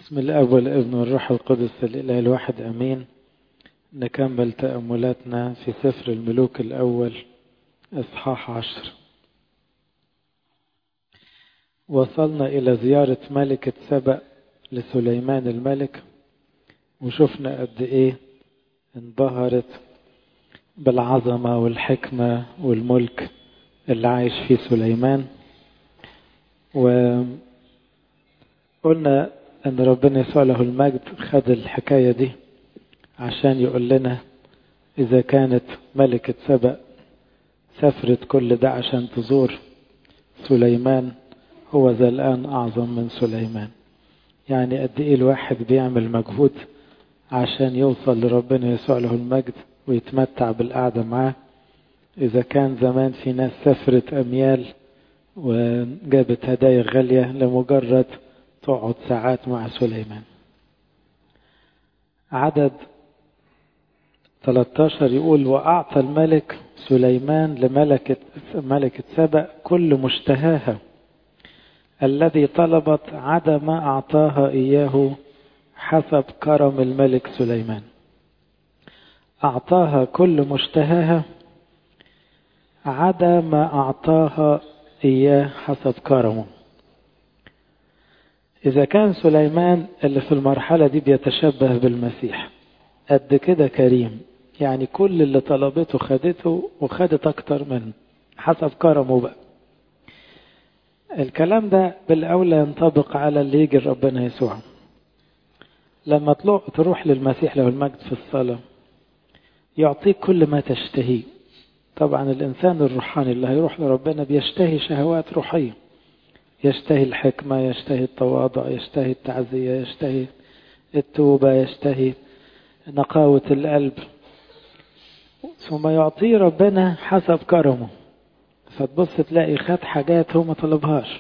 بسم الاب والابن والروح القدس الاله الواحد امين نكمل تاملاتنا في سفر الملوك الاول اصحاح عشر وصلنا الى زياره ملكه سبأ لسليمان الملك وشفنا قد ايه انبهرت بالعظمه والحكمه والملك اللي عايش فيه سليمان وقلنا ان ربنا يسوع له المجد خد الحكايه دي عشان يقول لنا اذا كانت ملكه سبأ سافرت كل ده عشان تزور سليمان هو ذا الان اعظم من سليمان يعني قد ايه الواحد بيعمل مجهود عشان يوصل لربنا يسوع له المجد ويتمتع بالقعده معاه اذا كان زمان في ناس سافرت اميال وجابت هدايا غاليه لمجرد تقعد ساعات مع سليمان عدد 13 يقول وأعطى الملك سليمان لملكة ملكة سبأ كل مشتهاها الذي طلبت عدا ما أعطاها إياه حسب كرم الملك سليمان أعطاها كل مشتهاها عدا ما أعطاها إياه حسب كرمه إذا كان سليمان اللي في المرحلة دي بيتشبه بالمسيح قد كده كريم يعني كل اللي طلبته خدته وخدت أكتر منه حسب كرمه بقى الكلام ده بالأولى ينطبق على اللي يجي ربنا يسوع لما تروح للمسيح له المجد في الصلاة يعطيك كل ما تشتهيه طبعا الإنسان الروحاني اللي هيروح لربنا بيشتهي شهوات روحية يشتهي الحكمة يشتهي التواضع يشتهي التعزية يشتهي التوبة يشتهي نقاوة القلب ثم يعطيه ربنا حسب كرمه فتبص تلاقي خد حاجات هو ما طلبهاش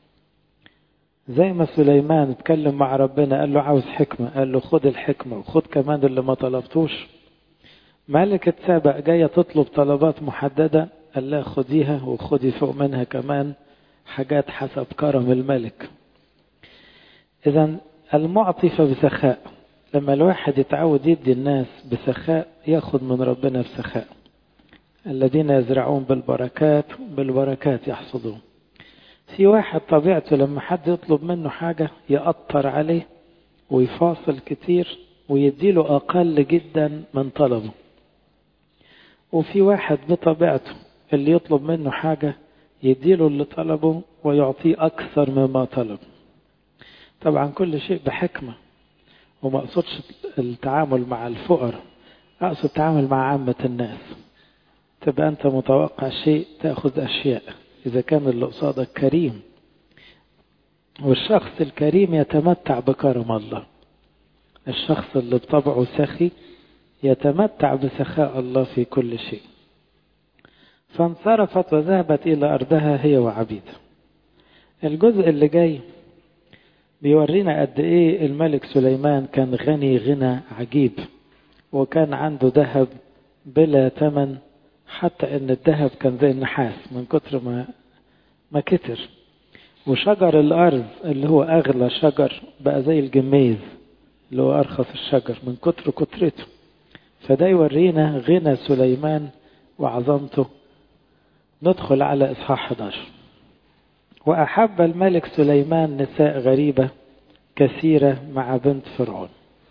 زي ما سليمان اتكلم مع ربنا قال له عاوز حكمة قال له خد الحكمة وخد كمان اللي ما طلبتوش ملكة سابق جاية تطلب طلبات محددة قال لها خديها وخدي فوق منها كمان حاجات حسب كرم الملك إذا المعطي فبسخاء لما الواحد يتعود يدي الناس بسخاء ياخد من ربنا بسخاء الذين يزرعون بالبركات بالبركات يحصدون في واحد طبيعته لما حد يطلب منه حاجة يأطر عليه ويفاصل كتير ويديله أقل جدا من طلبه وفي واحد بطبيعته اللي يطلب منه حاجة يديله اللي طلبه ويعطيه أكثر مما طلب طبعا كل شيء بحكمة وما أقصدش التعامل مع الفقراء أقصد التعامل مع عامة الناس تبقى أنت متوقع شيء تأخذ أشياء إذا كان اللي قصادك كريم والشخص الكريم يتمتع بكرم الله الشخص اللي بطبعه سخي يتمتع بسخاء الله في كل شيء فانصرفت وذهبت إلى أرضها هي وعبيدها الجزء اللي جاي بيورينا قد إيه الملك سليمان كان غني غنى عجيب وكان عنده ذهب بلا ثمن حتى ان الذهب كان زي النحاس من كتر ما ما كتر وشجر الارض اللي هو اغلى شجر بقى زي الجميز اللي هو ارخص الشجر من كتر كترته فده يورينا غنى سليمان وعظمته ندخل على اصحاح 11 واحب الملك سليمان نساء غريبه كثيره مع بنت فرعون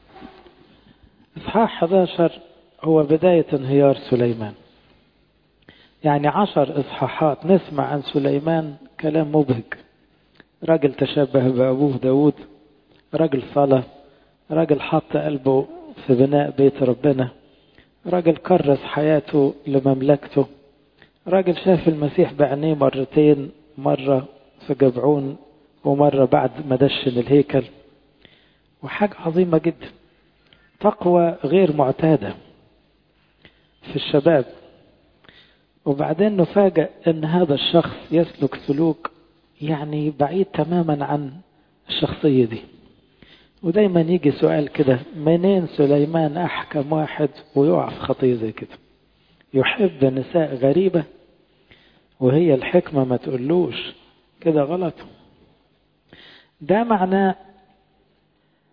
اصحاح 11 هو بدايه انهيار سليمان يعني عشر إصحاحات نسمع عن سليمان كلام مبهج راجل تشبه بأبوه داود راجل صلاة راجل حط قلبه في بناء بيت ربنا راجل كرس حياته لمملكته راجل شاف المسيح بعينيه مرتين مرة في جبعون ومرة بعد ما دشن الهيكل وحاجة عظيمة جدا تقوى غير معتادة في الشباب وبعدين نفاجأ ان هذا الشخص يسلك سلوك يعني بعيد تماما عن الشخصية دي ودايما يجي سؤال كده منين سليمان احكم واحد ويقع في خطية زي كده يحب نساء غريبة وهي الحكمة ما تقولوش كده غلط ده معناه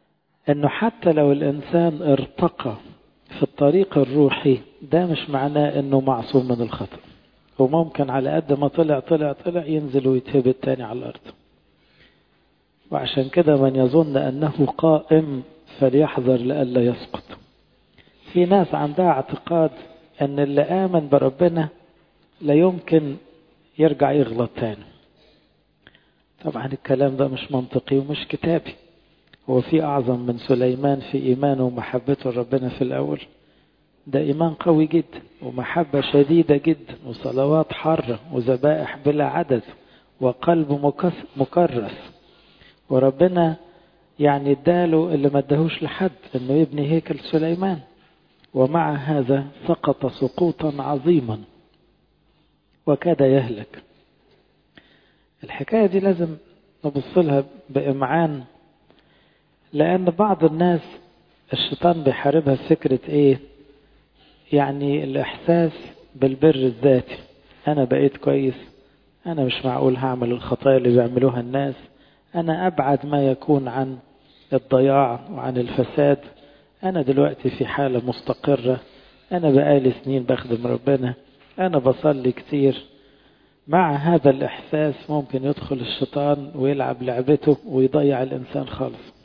انه حتى لو الانسان ارتقى في الطريق الروحي ده مش معناه انه معصوم من الخطأ وممكن على قد ما طلع طلع طلع ينزل ويتهبط تاني على الارض وعشان كده من يظن انه قائم فليحذر لئلا يسقط في ناس عندها اعتقاد ان اللي امن بربنا لا يمكن يرجع يغلط تاني طبعا الكلام ده مش منطقي ومش كتابي هو في أعظم من سليمان في إيمانه ومحبته لربنا في الأول ده إيمان قوي جدا ومحبة شديدة جدا وصلوات حارة وذبائح بلا عدد وقلب مكرس وربنا يعني اداله اللي ما اداهوش لحد انه يبني هيكل سليمان ومع هذا سقط سقوطا عظيما وكاد يهلك الحكاية دي لازم نبص لها بإمعان لأن بعض الناس الشيطان بيحاربها فكرة إيه يعني الإحساس بالبر الذاتي أنا بقيت كويس أنا مش معقول هعمل الخطايا اللي بيعملوها الناس أنا أبعد ما يكون عن الضياع وعن الفساد أنا دلوقتي في حالة مستقرة أنا بقالي سنين بخدم ربنا أنا بصلي كتير مع هذا الإحساس ممكن يدخل الشيطان ويلعب لعبته ويضيع الإنسان خالص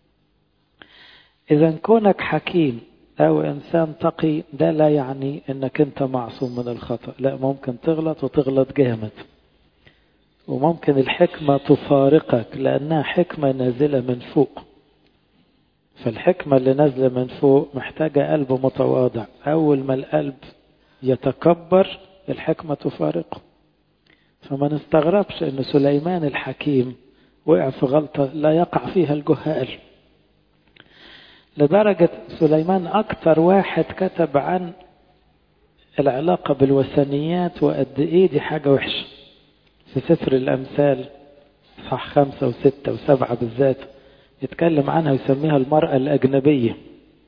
إذا كونك حكيم أو إنسان تقي ده لا يعني أنك أنت معصوم من الخطأ لا ممكن تغلط وتغلط جامد وممكن الحكمة تفارقك لأنها حكمة نازلة من فوق فالحكمة اللي نازلة من فوق محتاجة قلب متواضع أول ما القلب يتكبر الحكمة تفارقه فما نستغربش أن سليمان الحكيم وقع في غلطة لا يقع فيها الجهال لدرجة سليمان أكثر واحد كتب عن العلاقة بالوثنيات وقد إيه دي حاجة وحشة في سفر الأمثال صح خمسة وستة وسبعة بالذات يتكلم عنها ويسميها المرأة الأجنبية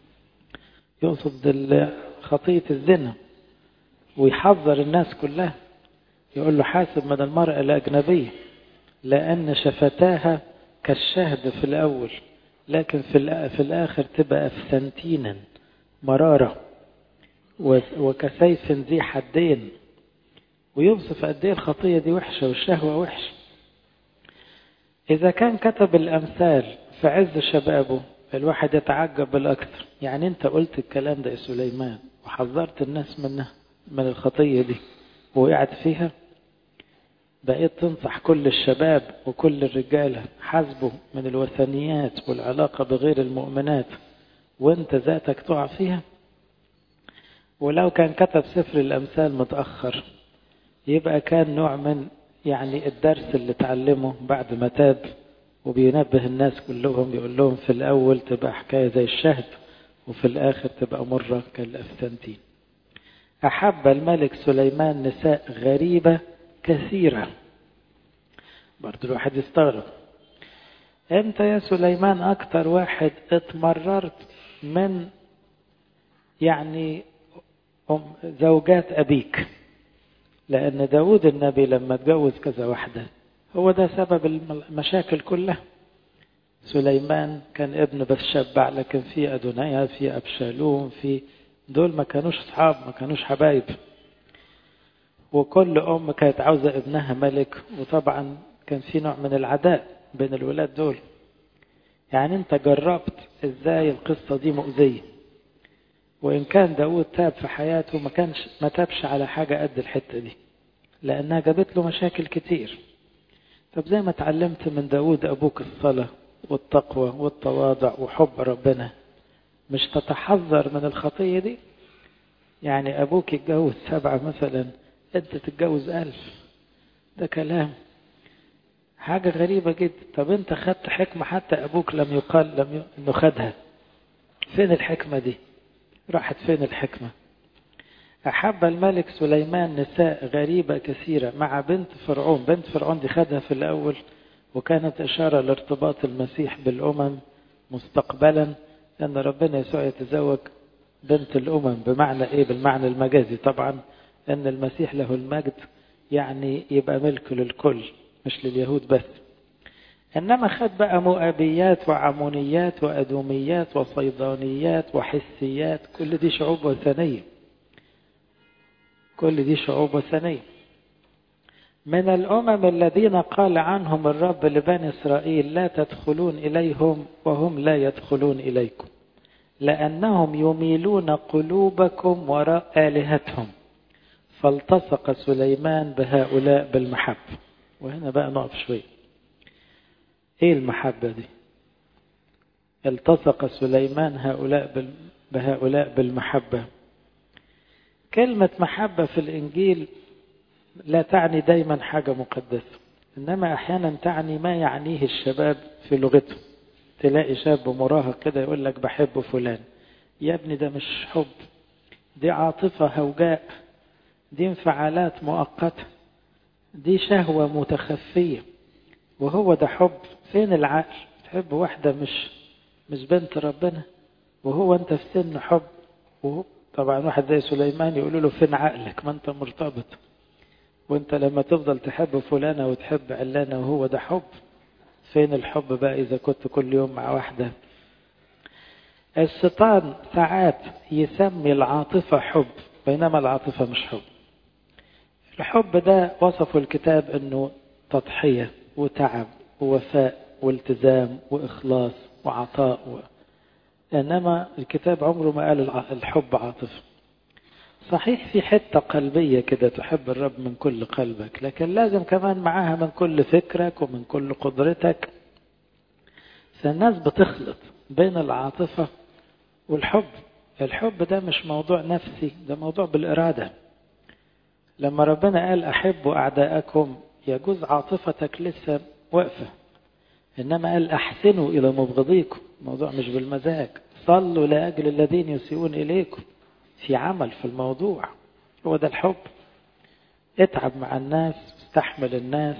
يقصد خطية الزنا ويحذر الناس كلها يقول له حاسب من المرأة الأجنبية لأن شفتاها كالشهد في الأول لكن في في الآخر تبقى أفسنتينا مرارة وكسيف ذي حدين ويوصف قد ايه الخطية دي وحشة والشهوة وحشة إذا كان كتب الأمثال في عز شبابه الواحد يتعجب بالأكثر يعني أنت قلت الكلام ده يا سليمان وحذرت الناس منها من الخطية دي وقعت فيها بقيت تنصح كل الشباب وكل الرجالة حاسبوا من الوثنيات والعلاقة بغير المؤمنات وانت ذاتك تقع فيها ولو كان كتب سفر الأمثال متأخر يبقى كان نوع من يعني الدرس اللي تعلمه بعد ما تاب وبينبه الناس كلهم يقول لهم في الأول تبقى حكاية زي الشهد وفي الآخر تبقى مرة كالأفتنتين أحب الملك سليمان نساء غريبة كثيرة برضو الواحد يستغرب انت يا سليمان اكتر واحد اتمررت من يعني زوجات ابيك لان داود النبي لما اتجوز كذا واحدة هو ده سبب المشاكل كلها سليمان كان ابن بس شبع لكن في أدونيا في أبشالوم في دول ما كانوش أصحاب ما كانوش حبايب وكل أم كانت عاوزة ابنها ملك وطبعا كان في نوع من العداء بين الولاد دول يعني انت جربت ازاي القصة دي مؤذية وإن كان داود تاب في حياته ما كانش ما تابش على حاجة قد الحتة دي لأنها جابت له مشاكل كتير طب زي ما اتعلمت من داود أبوك الصلاة والتقوى والتواضع وحب ربنا مش تتحذر من الخطية دي يعني أبوك يتجوز سبعة مثلا أنت تتجوز ألف ده كلام حاجة غريبة جدا طب أنت خدت حكمة حتى أبوك لم يقال لم ي... إنه خدها فين الحكمة دي راحت فين الحكمة أحب الملك سليمان نساء غريبة كثيرة مع بنت فرعون بنت فرعون دي خدها في الأول وكانت إشارة لارتباط المسيح بالأمم مستقبلا أن ربنا يسوع يتزوج بنت الأمم بمعنى إيه بالمعنى المجازي طبعا أن المسيح له المجد يعني يبقى ملك للكل مش لليهود بس إنما خد بقى مؤابيات وعمونيات وأدوميات وصيدانيات وحسيات كل دي شعوب وثنية كل دي شعوب وثنية من الأمم الذين قال عنهم الرب لبني إسرائيل لا تدخلون إليهم وهم لا يدخلون إليكم لأنهم يميلون قلوبكم وراء آلهتهم فالتصق سليمان بهؤلاء بالمحبة وهنا بقى نقف شوية ايه المحبة دي التصق سليمان هؤلاء بهؤلاء بالمحبة كلمة محبة في الإنجيل لا تعني دايما حاجة مقدسة إنما أحيانا تعني ما يعنيه الشباب في لغته تلاقي شاب مراهق كده يقول لك بحب فلان يا ابني ده مش حب دي عاطفة هوجاء دي انفعالات مؤقتة دي شهوة متخفية وهو ده حب فين العقل تحب واحدة مش مش بنت ربنا وهو انت في سن حب وهو طبعا واحد زي سليمان يقول له فين عقلك ما انت مرتبط وانت لما تفضل تحب فلانة وتحب علانة وهو ده حب فين الحب بقى إذا كنت كل يوم مع واحدة الشيطان ساعات يسمي العاطفة حب بينما العاطفة مش حب الحب ده وصفه الكتاب انه تضحية وتعب ووفاء والتزام وإخلاص وعطاء و... إنما الكتاب عمره ما قال الحب عاطفة صحيح في حتة قلبية كده تحب الرب من كل قلبك لكن لازم كمان معاها من كل فكرك ومن كل قدرتك فالناس بتخلط بين العاطفة والحب الحب ده مش موضوع نفسي ده موضوع بالإرادة لما ربنا قال أحبوا أعداءكم يجوز عاطفتك لسه واقفة إنما قال أحسنوا إلى مبغضيكم الموضوع مش بالمزاج صلوا لأجل الذين يسيئون إليكم في عمل في الموضوع هو ده الحب اتعب مع الناس استحمل الناس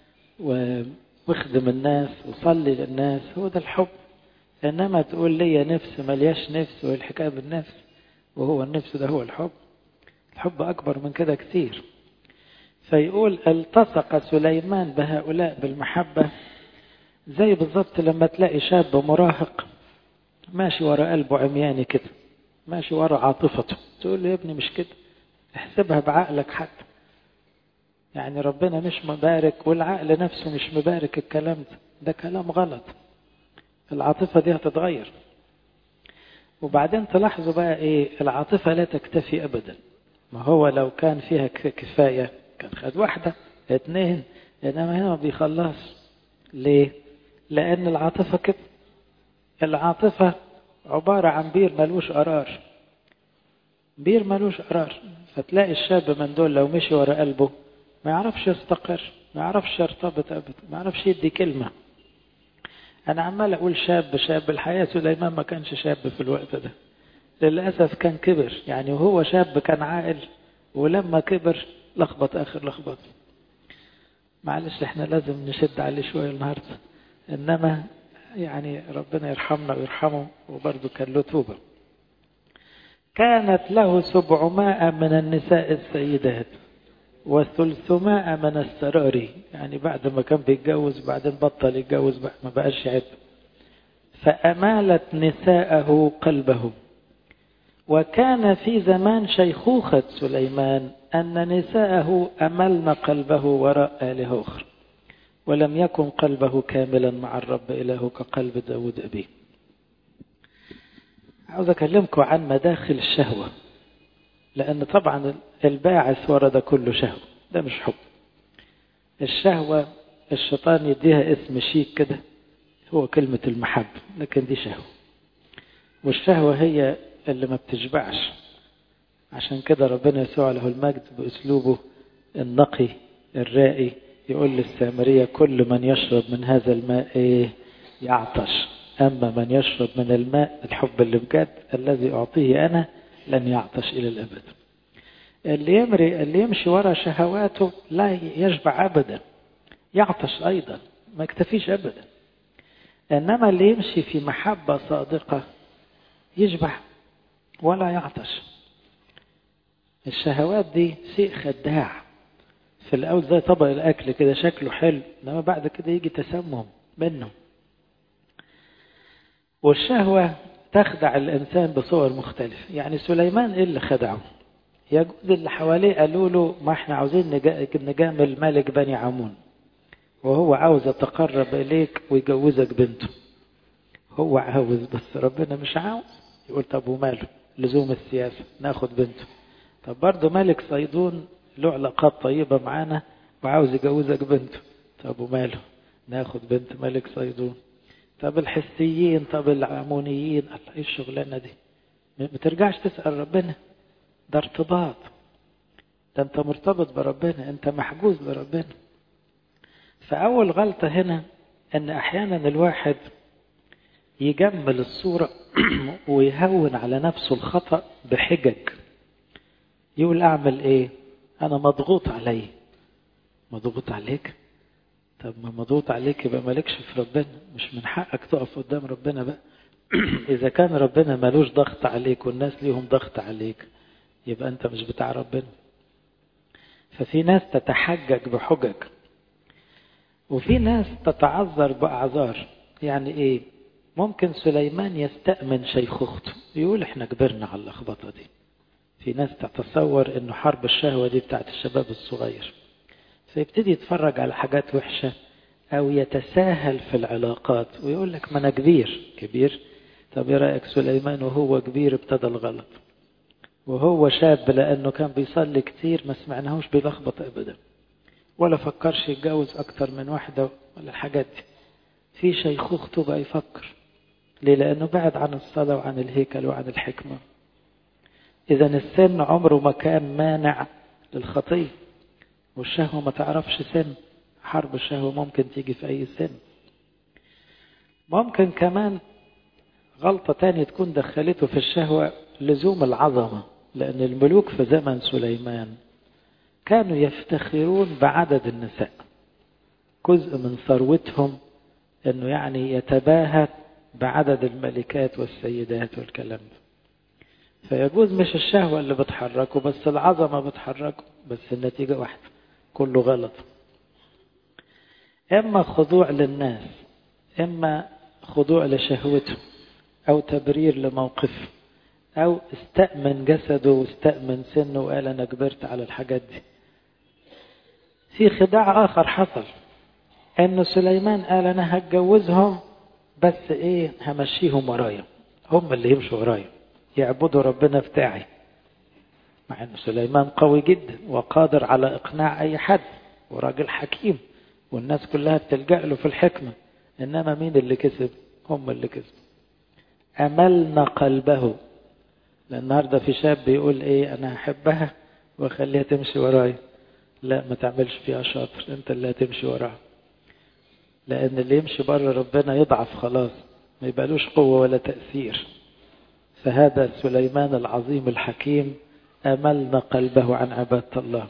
واخدم الناس وصلي للناس هو ده الحب إنما تقول لي نفس ملياش نفس والحكاية بالنفس وهو النفس ده هو الحب الحب أكبر من كده كتير فيقول التصق سليمان بهؤلاء بالمحبة زي بالظبط لما تلاقي شاب مراهق ماشي ورا قلبه عمياني كده ماشي ورا عاطفته تقول له يا ابني مش كده احسبها بعقلك حتى يعني ربنا مش مبارك والعقل نفسه مش مبارك الكلام ده ده كلام غلط العاطفة دي هتتغير وبعدين تلاحظوا بقى ايه العاطفة لا تكتفي ابدا ما هو لو كان فيها كفاية كان خد واحدة اتنين انما هنا ما بيخلص ليه لان العاطفة كده العاطفة عبارة عن بير ملوش قرار بير ملوش قرار فتلاقي الشاب من دول لو مشي ورا قلبه ما يعرفش يستقر ما يعرفش يرتبط ابدا ما يعرفش يدي كلمة انا عمال اقول شاب شاب الحياة سليمان ما كانش شاب في الوقت ده للأسف كان كبر يعني وهو شاب كان عاقل ولما كبر لخبط آخر لخبط معلش احنا لازم نشد عليه شوية النهاردة إنما يعني ربنا يرحمنا ويرحمه وبرضه كان له توبة كانت له سبعمائة من النساء السيدات وثلثمائة من السراري يعني بعد ما كان بيتجوز بعدين بطل يتجوز ما بقاش يعد فأمالت نساءه قلبه وكان في زمان شيخوخة سليمان أن نساءه أملن قلبه وراء آله أخرى ولم يكن قلبه كاملا مع الرب إله كقلب داود أبيه عاوز أكلمكم عن مداخل الشهوة لأن طبعا الباعث ورا ده كله شهوة ده مش حب الشهوة الشيطان يديها اسم شيك كده هو كلمة المحبة لكن دي شهوة والشهوة هي اللي ما بتشبعش عشان كده ربنا يسوع له المجد بأسلوبه النقي الرائي يقول للسامرية كل من يشرب من هذا الماء إيه يعطش أما من يشرب من الماء الحب اللي بجد الذي أعطيه أنا لن يعطش إلى الأبد اللي يمري اللي يمشي ورا شهواته لا يشبع أبدا يعطش أيضا ما يكتفيش أبدا إنما اللي يمشي في محبة صادقة يشبع ولا يعطش الشهوات دي شيء خداع في الأول زي طبق الأكل كده شكله حلو إنما بعد كده يجي تسمم منه والشهوة تخدع الإنسان بصور مختلفة يعني سليمان إيه اللي خدعه يجوز اللي حواليه قالوا له ما احنا عاوزين نجامل ملك بني عمون وهو عاوز يتقرب إليك ويجوزك بنته هو عاوز بس ربنا مش عاوز يقول طب وماله لزوم السياسة ناخد بنته طب برضه ملك صيدون له علاقات طيبة معانا وعاوز يجوزك بنته طب وماله ناخد بنت ملك صيدون طب الحسيين طب العمونيين الله ايه الشغلانة دي ما ترجعش تسأل ربنا ده ارتباط ده انت مرتبط بربنا انت محجوز بربنا فأول غلطة هنا ان احيانا الواحد يجمل الصورة ويهون على نفسه الخطأ بحجج يقول اعمل ايه انا مضغوط علي مضغوط عليك طب ما مضغوط عليك يبقى مالكش في ربنا مش من حقك تقف قدام ربنا بقى اذا كان ربنا ملوش ضغط عليك والناس ليهم ضغط عليك يبقى انت مش بتاع ربنا ففي ناس تتحجج بحجج وفي ناس تتعذر بأعذار يعني ايه ممكن سليمان يستأمن شيخوخته يقول احنا كبرنا على اللخبطة دي في ناس تتصور انه حرب الشهوة دي بتاعت الشباب الصغير فيبتدي يتفرج على حاجات وحشة او يتساهل في العلاقات ويقول لك ما انا كبير كبير طب ايه رأيك سليمان وهو كبير ابتدى الغلط وهو شاب لانه كان بيصلي كتير ما سمعناهوش بيلخبط ابدا ولا فكرش يتجوز اكتر من واحدة ولا الحاجات دي في شيخوخته بقى يفكر ليه لانه بعد عن الصلاة وعن الهيكل وعن الحكمة اذا السن عمره ما كان مانع للخطية والشهوة ما تعرفش سن حرب الشهوة ممكن تيجي في اي سن ممكن كمان غلطة تانية تكون دخلته في الشهوة لزوم العظمة لأن الملوك في زمن سليمان كانوا يفتخرون بعدد النساء جزء من ثروتهم أنه يعني يتباهى بعدد الملكات والسيدات والكلام ده فيجوز مش الشهوة اللي بتحركه بس العظمة بتحركه بس النتيجة واحدة كله غلط إما خضوع للناس إما خضوع لشهوته أو تبرير لموقفه أو استأمن جسده واستأمن سنه وقال أنا كبرت على الحاجات دي في خداع آخر حصل أن سليمان قال أنا هتجوزهم بس إيه همشيهم ورايا هم اللي يمشوا ورايا يعبدوا ربنا بتاعي مع أن سليمان قوي جدا وقادر على إقناع أي حد وراجل حكيم والناس كلها بتلجأ له في الحكمة إنما مين اللي كسب هم اللي كسبوا أملنا قلبه لأن النهاردة في شاب بيقول إيه أنا هحبها وأخليها تمشي ورايا لا ما تعملش فيها شاطر أنت اللي هتمشي وراها لأن اللي يمشي بره ربنا يضعف خلاص ما يبقالوش قوة ولا تأثير فهذا سليمان العظيم الحكيم أملنا قلبه عن عبادة الله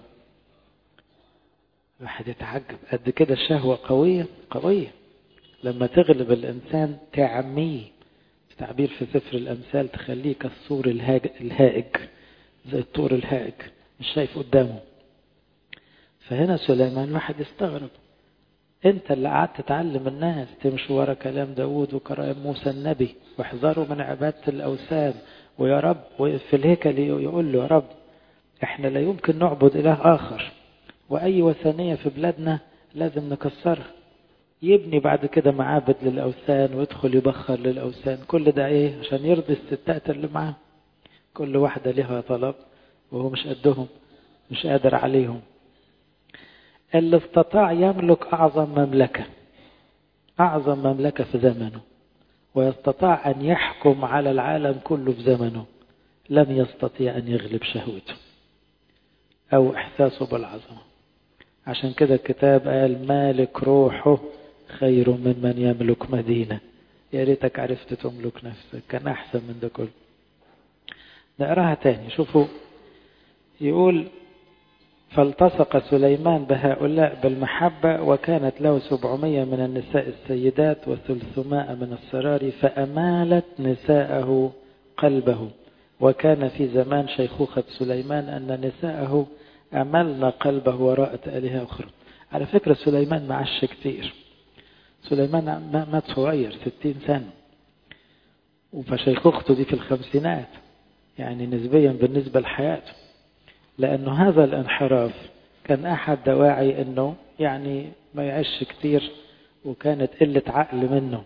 الواحد يتعجب قد كده الشهوة قوية قوية لما تغلب الإنسان تعميه تعبير في سفر الأمثال تخليه كالسور الهائج زي الطور الهائج مش شايف قدامه فهنا سليمان واحد يستغرب انت اللي قعدت تعلم الناس تمشوا ورا كلام داود وكلام موسى النبي واحذروا من عبادة الأوثان ويا رب وفي الهيكل يقول له يا رب احنا لا يمكن نعبد إله آخر وأي وثنية في بلادنا لازم نكسرها يبني بعد كده معابد للأوثان ويدخل يبخر للأوثان كل ده ايه عشان يرضي الستات اللي معاه كل واحدة لها طلب وهو مش قدهم مش قادر عليهم اللي استطاع يملك أعظم مملكة أعظم مملكة في زمنه ويستطاع أن يحكم على العالم كله في زمنه لم يستطيع أن يغلب شهوته أو إحساسه بالعظمة عشان كده الكتاب قال مالك روحه خير من من يملك مدينة يا ريتك عرفت تملك نفسك كان أحسن من ده كله نقراها تاني شوفوا يقول فالتصق سليمان بهؤلاء بالمحبة وكانت له سبعمية من النساء السيدات وثلثماء من السرار فأمالت نساءه قلبه وكان في زمان شيخوخة سليمان أن نساءه أملن قلبه وراء آلهة أخرى على فكرة سليمان معش كتير سليمان مات صغير ستين سنة فشيخوخته دي في الخمسينات يعني نسبيا بالنسبة لحياته لأنه هذا الانحراف كان أحد دواعي أنه يعني ما يعيش كتير وكانت قلة عقل منه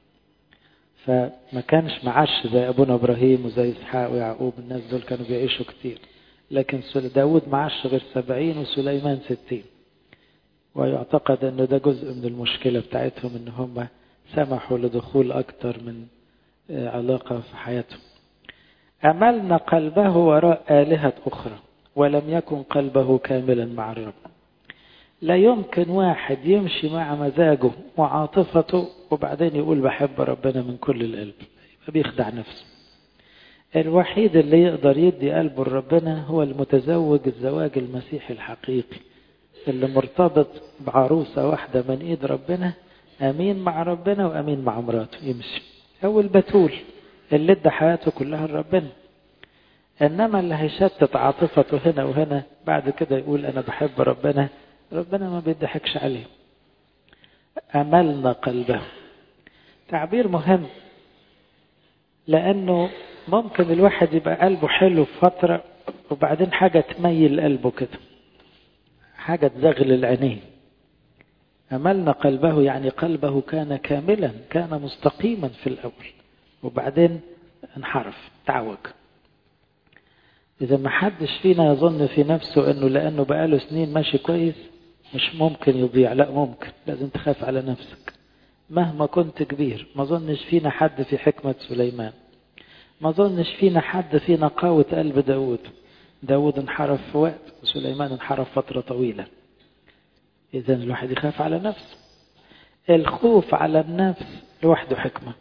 فما كانش معاش زي أبونا إبراهيم وزي إسحاق ويعقوب الناس دول كانوا بيعيشوا كتير لكن داود معاش غير سبعين وسليمان ستين ويعتقد أنه ده جزء من المشكلة بتاعتهم أن هم سمحوا لدخول أكتر من علاقة في حياتهم أملنا قلبه وراء آلهة أخرى ولم يكن قلبه كاملا مع الرب لا يمكن واحد يمشي مع مزاجه وعاطفته وبعدين يقول بحب ربنا من كل القلب بيخدع نفسه الوحيد اللي يقدر يدي قلبه لربنا هو المتزوج الزواج المسيحي الحقيقي اللي مرتبط بعروسة واحدة من ايد ربنا امين مع ربنا وامين مع مراته يمشي هو البتول اللي ادى حياته كلها لربنا انما اللي هيشتت عاطفته هنا وهنا بعد كده يقول انا بحب ربنا ربنا ما بيضحكش عليه املنا قلبه تعبير مهم لانه ممكن الواحد يبقى قلبه حلو في فتره وبعدين حاجه تميل قلبه كده حاجه تزغل العينين املنا قلبه يعني قلبه كان كاملا كان مستقيما في الاول وبعدين انحرف تعوج إذا ما حدش فينا يظن في نفسه أنه لأنه بقاله سنين ماشي كويس مش ممكن يضيع لا ممكن لازم تخاف على نفسك مهما كنت كبير ما ظنش فينا حد في حكمة سليمان ما ظنش فينا حد في نقاوة قلب داود داود انحرف في وقت وسليمان انحرف فترة طويلة إذا الواحد يخاف على نفسه الخوف على النفس لوحده حكمة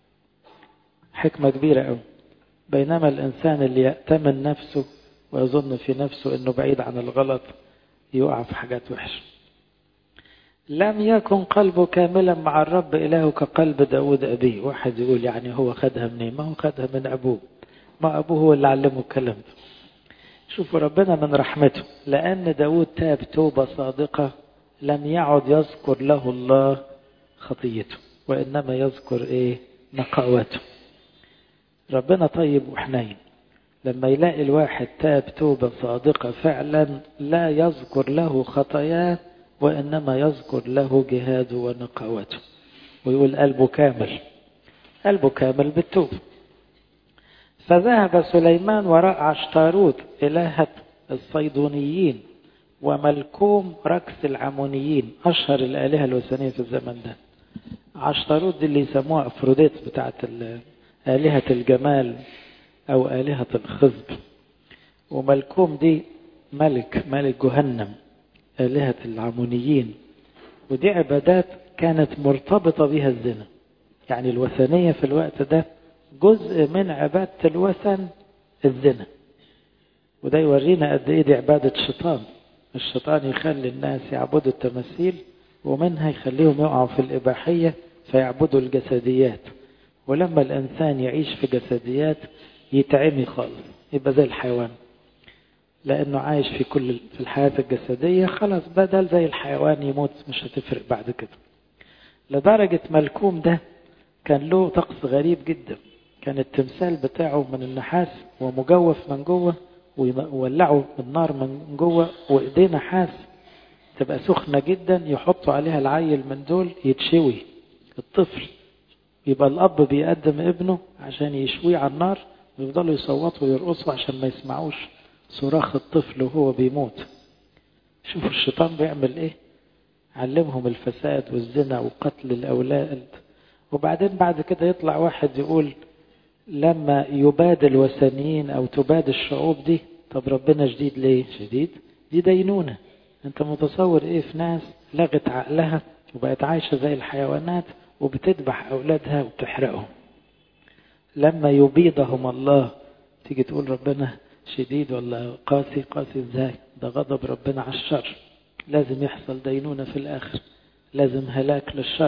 حكمة كبيرة أوي بينما الإنسان اللي يأتمن نفسه ويظن في نفسه أنه بعيد عن الغلط يقع في حاجات وحشة لم يكن قلبه كاملا مع الرب إله كقلب داود أبيه واحد يقول يعني هو خدها منين ما هو خدها من أبوه ما أبوه هو اللي علمه الكلام ده شوفوا ربنا من رحمته لأن داود تاب توبة صادقة لم يعد يذكر له الله خطيته وإنما يذكر إيه نقاوته ربنا طيب وحنين لما يلاقي الواحد تاب توبة صادقة فعلا لا يذكر له خطاياه وإنما يذكر له جهاده ونقاوته ويقول قلبه كامل قلبه كامل بالتوبة فذهب سليمان وراء عشتاروت إلهة الصيدونيين وملكوم ركس العمونيين أشهر الآلهة الوثنية في الزمن ده عشتاروت دي اللي يسموها أفروديت بتاعت آلهة الجمال أو آلهة الخصب وملكوم دي ملك ملك جهنم آلهة العمونيين ودي عبادات كانت مرتبطة بها الزنا يعني الوثنية في الوقت ده جزء من عبادة الوثن الزنا وده يورينا قد ايه دي عبادة الشيطان الشيطان يخلي الناس يعبدوا التماثيل ومنها يخليهم يقعوا في الإباحية فيعبدوا الجسديات ولما الإنسان يعيش في جسديات يتعمي خالص يبقى زي الحيوان لأنه عايش في كل في الحياة الجسدية خلاص بدل زي الحيوان يموت مش هتفرق بعد كده لدرجة ملكوم ده كان له طقس غريب جدا كان التمثال بتاعه من النحاس ومجوف من جوه ويولعوا النار من جوه وايديه نحاس تبقى سخنة جدا يحطوا عليها العيل من دول يتشوي الطفل يبقى الأب بيقدم ابنه عشان يشويه على النار ويفضلوا يصوتوا ويرقصوا عشان ما يسمعوش صراخ الطفل وهو بيموت شوفوا الشيطان بيعمل ايه علمهم الفساد والزنا وقتل الأولاد وبعدين بعد كده يطلع واحد يقول لما يباد الوثنيين أو تباد الشعوب دي طب ربنا شديد ليه شديد دي دينونة انت متصور ايه في ناس لغت عقلها وبقت عايشة زي الحيوانات وبتذبح أولادها وبتحرقهم لما يبيضهم الله تيجي تقول ربنا شديد ولا قاسي قاسي ازاي ده غضب ربنا على الشر لازم يحصل دينونة في الآخر لازم هلاك للشر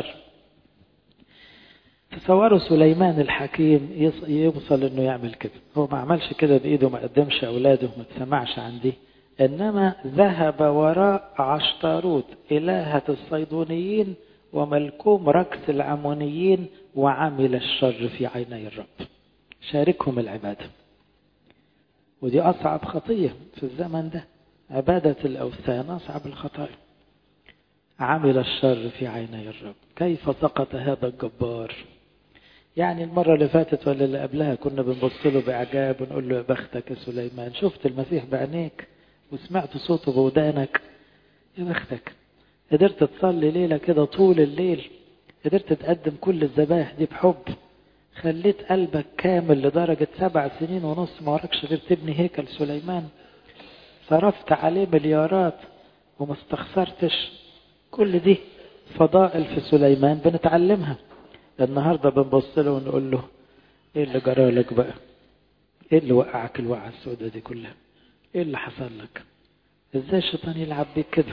تصوروا سليمان الحكيم يوصل انه يعمل كده هو ما عملش كده بايده ما قدمش اولاده ما تسمعش عن دي انما ذهب وراء عشتاروت الهة الصيدونيين وملكوم ركس العمونيين وعمل الشر في عيني الرب شاركهم العبادة ودي أصعب خطية في الزمن ده عبادة الأوثان أصعب الخطايا عمل الشر في عيني الرب كيف سقط هذا الجبار يعني المرة اللي فاتت ولا اللي قبلها كنا بنبص له بإعجاب ونقول له يا بختك يا سليمان شفت المسيح بعينيك وسمعت صوته بودانك يا بختك قدرت تصلي ليلة كده طول الليل قدرت تقدم كل الذبائح دي بحب خليت قلبك كامل لدرجة سبع سنين ونص ما وراكش غير تبني هيكل سليمان صرفت عليه مليارات وما استخسرتش كل دي فضائل في سليمان بنتعلمها النهاردة بنبص له ونقول له ايه اللي جرالك بقى ايه اللي وقعك الوقعة السوداء دي كلها ايه اللي حصل لك ازاي الشيطان يلعب بيك كده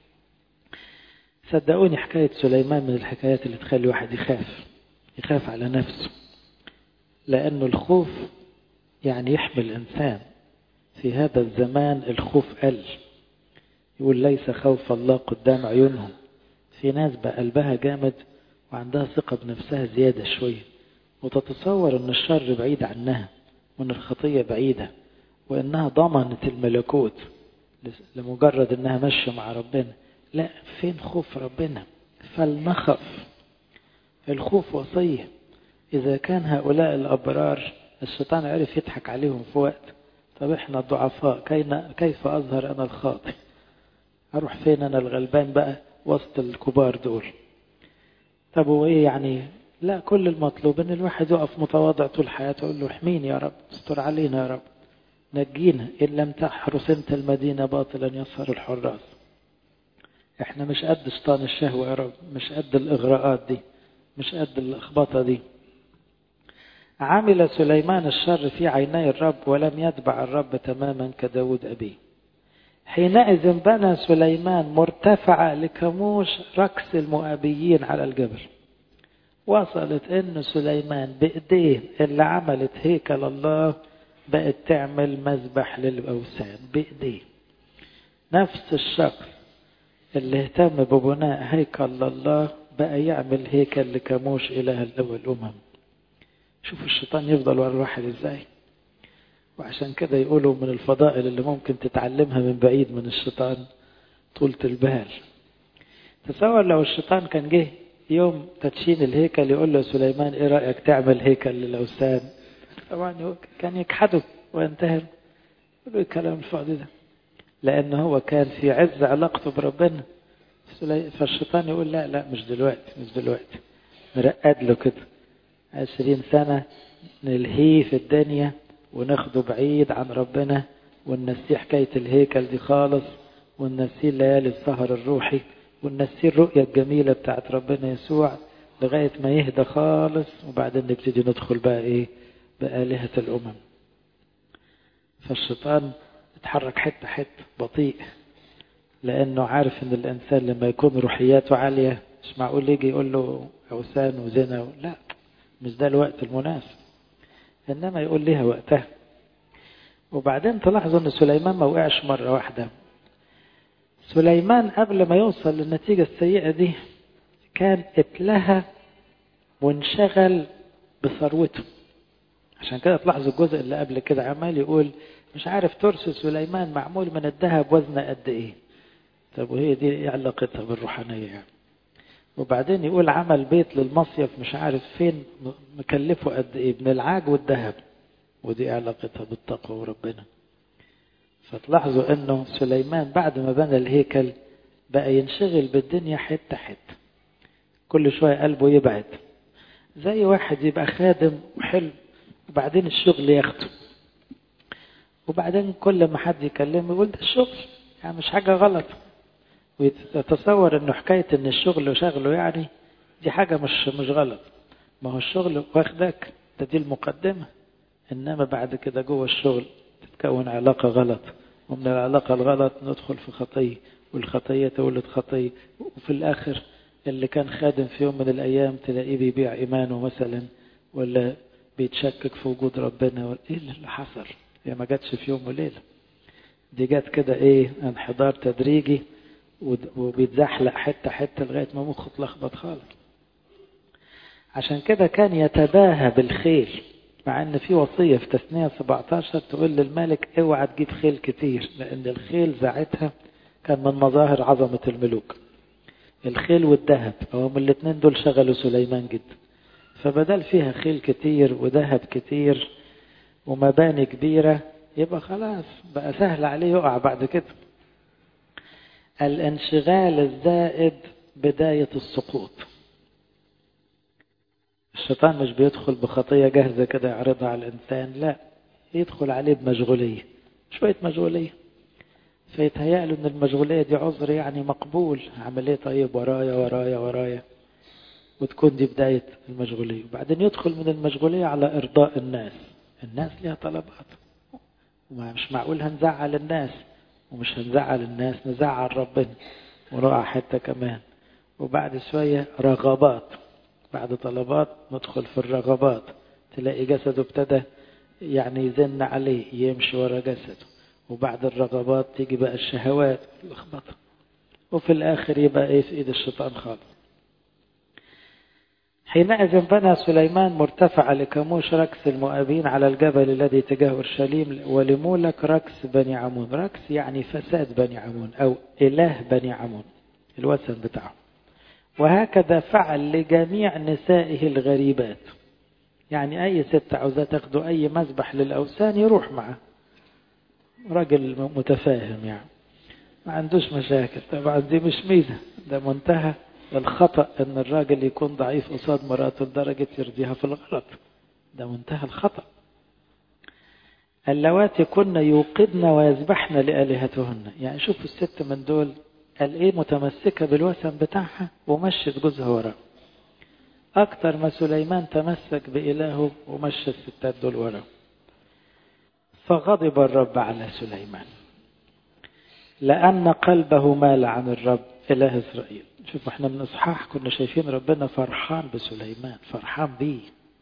صدقوني حكاية سليمان من الحكايات اللي تخلي واحد يخاف يخاف على نفسه لأنه الخوف يعني يحمل الإنسان في هذا الزمان الخوف قل يقول ليس خوف الله قدام عيونهم في ناس بقى قلبها جامد وعندها ثقة بنفسها زيادة شوية وتتصور أن الشر بعيد عنها وأن الخطية بعيدة وأنها ضمنت الملكوت لمجرد أنها ماشية مع ربنا لا فين خوف ربنا فلنخف الخوف وصية إذا كان هؤلاء الأبرار الشيطان عرف يضحك عليهم في وقت طب احنا الضعفاء كيف أظهر أنا الخاطئ أروح فين أنا الغلبان بقى وسط الكبار دول طب وإيه يعني لا كل المطلوب ان الواحد يقف متواضع طول حياته يقول له احميني يا رب استر علينا يا رب نجينا ان لم تحرس انت المدينة باطلا يسهر الحراس احنا مش قد شيطان الشهوة يا رب مش قد الاغراءات دي مش قد اللخبطة دي عمل سليمان الشر في عيني الرب ولم يتبع الرب تماما كداود أبيه حينئذ بنى سليمان مرتفع لكموش ركس المؤابيين على الجبل وصلت ان سليمان بايديه اللي عملت هيكل الله بقت تعمل مذبح للاوثان بايديه نفس الشخص اللي اهتم ببناء هيكل الله بقى يعمل هيكل لكموش اله الامم شوف الشيطان يفضل ورا الواحد ازاي وعشان كده يقولوا من الفضائل اللي ممكن تتعلمها من بعيد من الشيطان طولة البال تصور لو الشيطان كان جه يوم تدشين الهيكل يقول له سليمان ايه رأيك تعمل هيكل للأوثان طبعا كان يجحده وينتهر يقول له الكلام الفاضي ده لأن هو كان في عز علاقته بربنا فالشيطان يقول لا لا مش دلوقتي مش دلوقتي نرقد له كده عشرين سنة نلهيه في الدنيا وناخده بعيد عن ربنا وننسيه حكاية الهيكل دي خالص وننسيه ليالي السهر الروحي وننسيه الرؤية الجميلة بتاعت ربنا يسوع لغاية ما يهدى خالص وبعدين نبتدي ندخل بقى ايه بآلهة الأمم فالشيطان اتحرك حتة حتة بطيء لأنه عارف إن الإنسان لما يكون روحياته عالية مش معقول يجي يقول له أوثان وزنا لا مش ده الوقت المناسب إنما يقول لها وقتها وبعدين تلاحظوا أن سليمان ما وقعش مرة واحدة سليمان قبل ما يوصل للنتيجة السيئة دي كان اتلهى وانشغل بثروته عشان كده تلاحظوا الجزء اللي قبل كده عمال يقول مش عارف ترس سليمان معمول من الذهب وزنه قد ايه طب وهي دي ايه علاقتها بالروحانية يعني وبعدين يقول عمل بيت للمصيف مش عارف فين مكلفه قد ايه من العاج والذهب ودي علاقتها بالتقوى وربنا فتلاحظوا انه سليمان بعد ما بنى الهيكل بقى ينشغل بالدنيا حتة حتة كل شوية قلبه يبعد زي واحد يبقى خادم وحلو وبعدين الشغل ياخده وبعدين كل ما حد يكلمه يقول ده الشغل يعني مش حاجة غلط ويتصور انه حكاية ان الشغل وشغله يعني دي حاجة مش مش غلط ما هو الشغل واخدك ده دي المقدمة انما بعد كده جوه الشغل تتكون علاقة غلط ومن العلاقة الغلط ندخل في خطية والخطية تولد خطية وفي الآخر اللي كان خادم في يوم من الأيام تلاقيه بيبيع إيمانه مثلا ولا بيتشكك في وجود ربنا ولا إيه اللي حصل هي ما جاتش في يوم وليلة دي جات كده إيه انحدار تدريجي وبيتزحلق حتة حتة لغاية ما مخه اتلخبط خالص عشان كده كان يتباهى بالخيل مع ان في وصية في تثنية 17 تقول للملك اوعى تجيب خيل كتير لان الخيل ساعتها كان من مظاهر عظمة الملوك الخيل والذهب هم الاثنين دول شغلوا سليمان جدا فبدل فيها خيل كتير وذهب كتير ومباني كبيرة يبقى خلاص بقى سهل عليه يقع بعد كده الانشغال الزائد بداية السقوط الشيطان مش بيدخل بخطية جاهزة كده يعرضها على الإنسان لا يدخل عليه بمشغولية شوية مشغولية فيتهيأ له إن المشغولية دي عذر يعني مقبول عمل إيه طيب ورايا ورايا ورايا وتكون دي بداية المشغولية وبعدين يدخل من المشغولية على إرضاء الناس الناس ليها طلبات ومش معقول هنزعل الناس ومش هنزعل الناس نزعل ربنا ونقع حتة كمان وبعد شوية رغبات بعد طلبات ندخل في الرغبات تلاقي جسده ابتدى يعني يزن عليه يمشي ورا جسده وبعد الرغبات تيجي بقى الشهوات واللخبطة وفي الآخر يبقى إيه في إيد الشيطان خالص حينئذ بنى سليمان مرتفع لكموش ركس المؤابين على الجبل الذي تجاه أورشليم ولمولك ركس بني عمون ركس يعني فساد بني عمون أو إله بني عمون الوثن بتاعه وهكذا فعل لجميع نسائه الغريبات يعني أي ست عاوزة تاخده أي مذبح للأوثان يروح معه راجل متفاهم يعني ما عندوش مشاكل طبعا دي مش ميزة ده منتهى الخطأ ان الراجل يكون ضعيف قصاد مراته لدرجة يرضيها في الغلط ده منتهى الخطأ اللواتي كن يوقدن ويذبحن لآلهتهن يعني شوفوا الست من دول قال ايه متمسكة بالوثن بتاعها ومشت جوزها وراه اكتر ما سليمان تمسك بإلهه ومشى الستات دول وراه فغضب الرب على سليمان لأن قلبه مال عن الرب إله إسرائيل شوفوا احنا من إصحاح كنا شايفين ربنا فرحان بسليمان فرحان بيه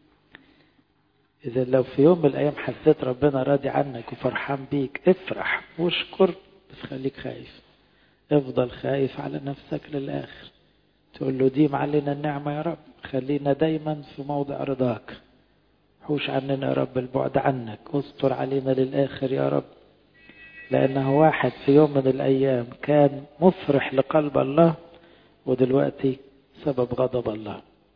إذا لو في يوم من الأيام حسيت ربنا راضي عنك وفرحان بيك افرح واشكر بس خليك خايف افضل خايف على نفسك للآخر تقول له ديم علينا النعمة يا رب خلينا دايما في موضع رضاك حوش عننا يا رب البعد عنك واستر علينا للآخر يا رب لأنه واحد في يوم من الأيام كان مفرح لقلب الله ودلوقتي سبب غضب الله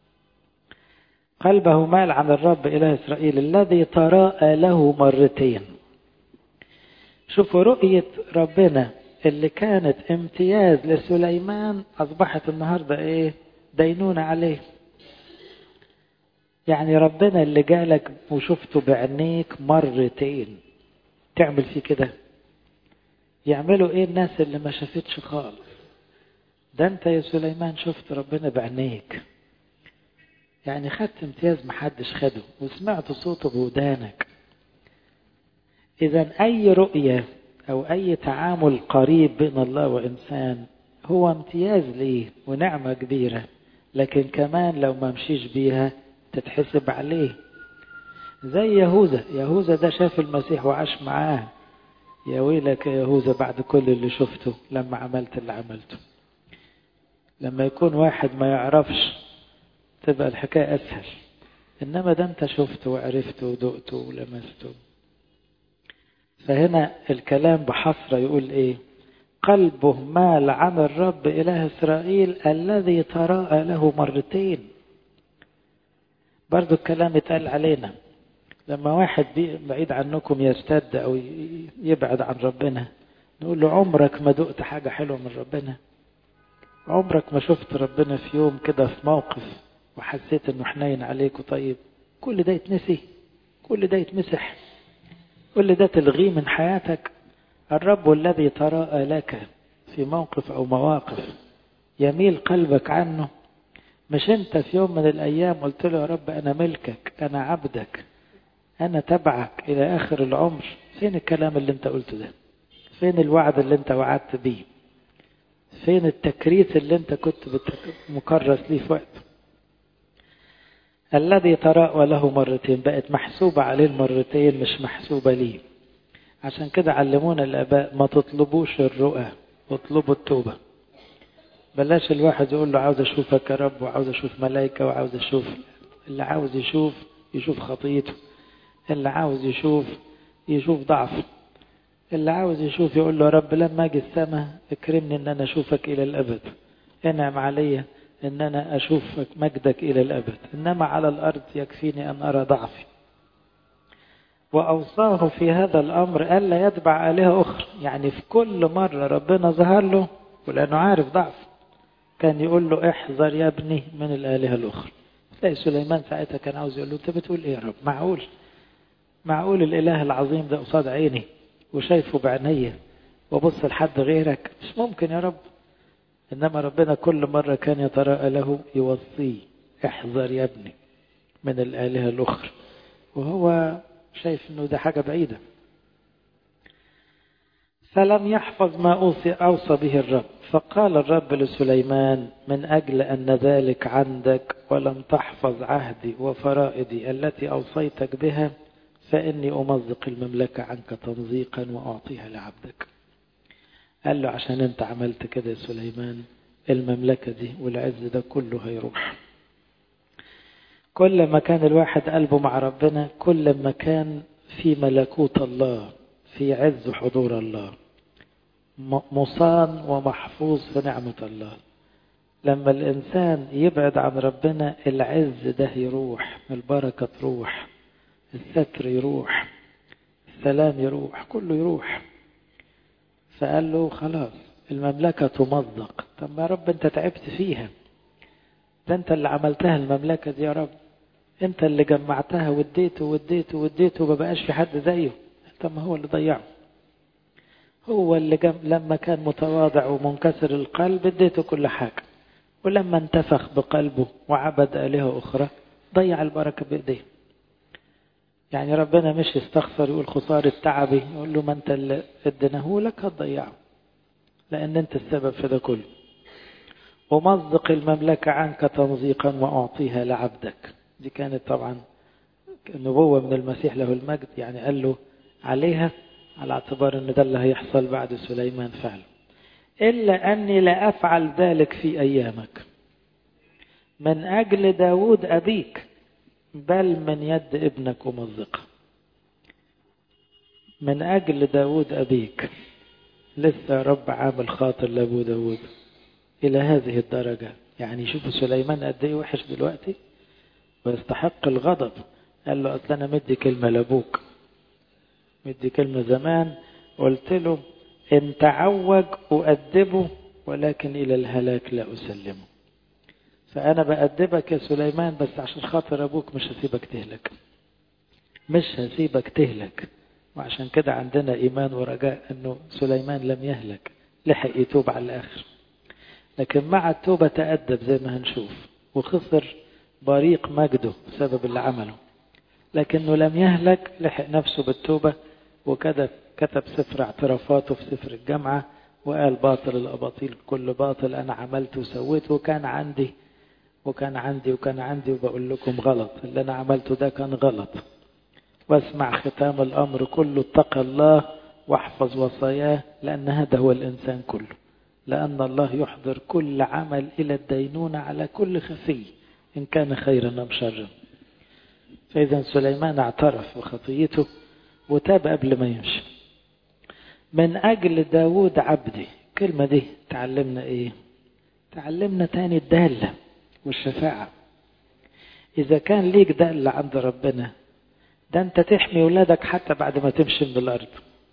قلبه مال عن الرب إله إسرائيل الذي تراءى له مرتين شوفوا رؤية ربنا اللي كانت امتياز لسليمان أصبحت النهاردة إيه دينونة عليه يعني ربنا اللي جالك وشفته بعينيك مرتين تعمل فيه كده يعملوا ايه الناس اللي ما شافتش خالص ده انت يا سليمان شفت ربنا بعينيك يعني خدت امتياز محدش خده وسمعت صوته بودانك اذا اي رؤية او اي تعامل قريب بين الله وانسان هو امتياز ليه ونعمة كبيرة لكن كمان لو ما مشيش بيها تتحسب عليه زي يهوذا يهوذا ده شاف المسيح وعاش معاه يا ويلك يا يهوذا بعد كل اللي شفته لما عملت اللي عملته لما يكون واحد ما يعرفش تبقى الحكاية أسهل إنما ده أنت شفته وعرفته ودقته ولمسته فهنا الكلام بحسرة يقول إيه قلبه مال عن الرب إله إسرائيل الذي تراءى له مرتين برضو الكلام اتقال علينا لما واحد بعيد عنكم يرتد أو يبعد عن ربنا نقول له عمرك ما دقت حاجة حلوة من ربنا عمرك ما شفت ربنا في يوم كده في موقف وحسيت انه حنين عليك وطيب كل ده يتنسي كل ده يتمسح كل ده تلغيه من حياتك الرب الذي تراءى لك في موقف او مواقف يميل قلبك عنه مش انت في يوم من الايام قلت له يا رب انا ملكك انا عبدك انا تبعك الى اخر العمر فين الكلام اللي انت قلته ده فين الوعد اللي انت وعدت بيه فين التكريس اللي انت كنت مكرس ليه في وقته الذي تراءى له مرتين بقت محسوبة عليه المرتين مش محسوبة ليه عشان كده علمونا الآباء ما تطلبوش الرؤى اطلبوا التوبة بلاش الواحد يقول له عاوز اشوفك يا رب وعاوز اشوف ملائكة وعاوز اشوف اللي عاوز يشوف يشوف خطيته اللي عاوز يشوف يشوف ضعفه اللي عاوز يشوف يقول له يا رب لما اجي السماء اكرمني ان انا اشوفك الى الابد انعم علي ان انا اشوفك مجدك الى الابد انما على الارض يكفيني ان ارى ضعفي واوصاه في هذا الامر الا يتبع الهه اخرى يعني في كل مره ربنا ظهر له ولانه عارف ضعفه كان يقول له احذر يا ابني من الالهه الاخرى تلاقي سليمان ساعتها كان عاوز يقول له انت بتقول ايه يا رب معقول معقول الاله العظيم ده قصاد عيني وشايفه بعينيا وبص لحد غيرك مش ممكن يا رب انما ربنا كل مره كان يتراءى له يوصيه احذر يا ابني من الالهه الاخرى وهو شايف انه ده حاجه بعيده فلم يحفظ ما أوصي, أوصى به الرب فقال الرب لسليمان من أجل أن ذلك عندك ولم تحفظ عهدي وفرائدي التي أوصيتك بها فإني أمزق المملكة عنك تمزيقا وأعطيها لعبدك قال له عشان أنت عملت كده يا سليمان المملكة دي والعز ده كله هيروح كل ما كان الواحد قلبه مع ربنا كل ما كان في ملكوت الله في عز حضور الله مصان ومحفوظ في نعمة الله لما الإنسان يبعد عن ربنا العز ده يروح البركة تروح الستر يروح السلام يروح كله يروح فقال له خلاص المملكة تمزق طب يا رب انت تعبت فيها ده انت اللي عملتها المملكة دي يا رب انت اللي جمعتها واديته واديته واديته ما بقاش في حد زيه طب ما هو اللي ضيعه هو اللي جم... لما كان متواضع ومنكسر القلب اديته كل حاجة ولما انتفخ بقلبه وعبد آلهة أخرى ضيع البركة بإيديه يعني ربنا مش يستخسر يقول خسارة تعبي يقول له ما انت اللي اديناه لك هتضيعه لأن انت السبب في ده كله ومزق المملكة عنك تمزيقا وأعطيها لعبدك دي كانت طبعا نبوة من المسيح له المجد يعني قال له عليها على اعتبار ان ده اللي هيحصل بعد سليمان فعلا إلا أني لا أفعل ذلك في أيامك من أجل داود أبيك بل من يد ابنك ممزقة من أجل داود أبيك لسه رب عامل خاطر لأبو داود إلى هذه الدرجة يعني شوفوا سليمان قد إيه وحش دلوقتي ويستحق الغضب قال له أصل أنا مدي كلمة لأبوك مدي كلمة زمان قلت له إن تعوج أؤدبه ولكن إلى الهلاك لا أسلمه فأنا بأدبك يا سليمان بس عشان خاطر أبوك مش هسيبك تهلك مش هسيبك تهلك وعشان كده عندنا إيمان ورجاء أنه سليمان لم يهلك لحق يتوب على الآخر لكن مع التوبة تأدب زي ما هنشوف وخسر بريق مجده بسبب اللي عمله لكنه لم يهلك لحق نفسه بالتوبة وكذا كتب سفر اعترافاته في سفر الجامعة وقال باطل الأباطيل كل باطل أنا عملت وسويت وكان عندي وكان عندي وكان عندي وبقول لكم غلط اللي أنا عملته ده كان غلط واسمع ختام الأمر كله اتقى الله واحفظ وصاياه لأن هذا هو الإنسان كله لأن الله يحضر كل عمل إلى الدينونة على كل خفي إن كان خيرا أم شرا فإذا سليمان اعترف بخطيته وتاب قبل ما يمشي من أجل داود عبدي الكلمة دي تعلمنا إيه تعلمنا تاني الدالة والشفاعة إذا كان ليك دالة عند ربنا ده أنت تحمي ولادك حتى بعد ما تمشي من الأرض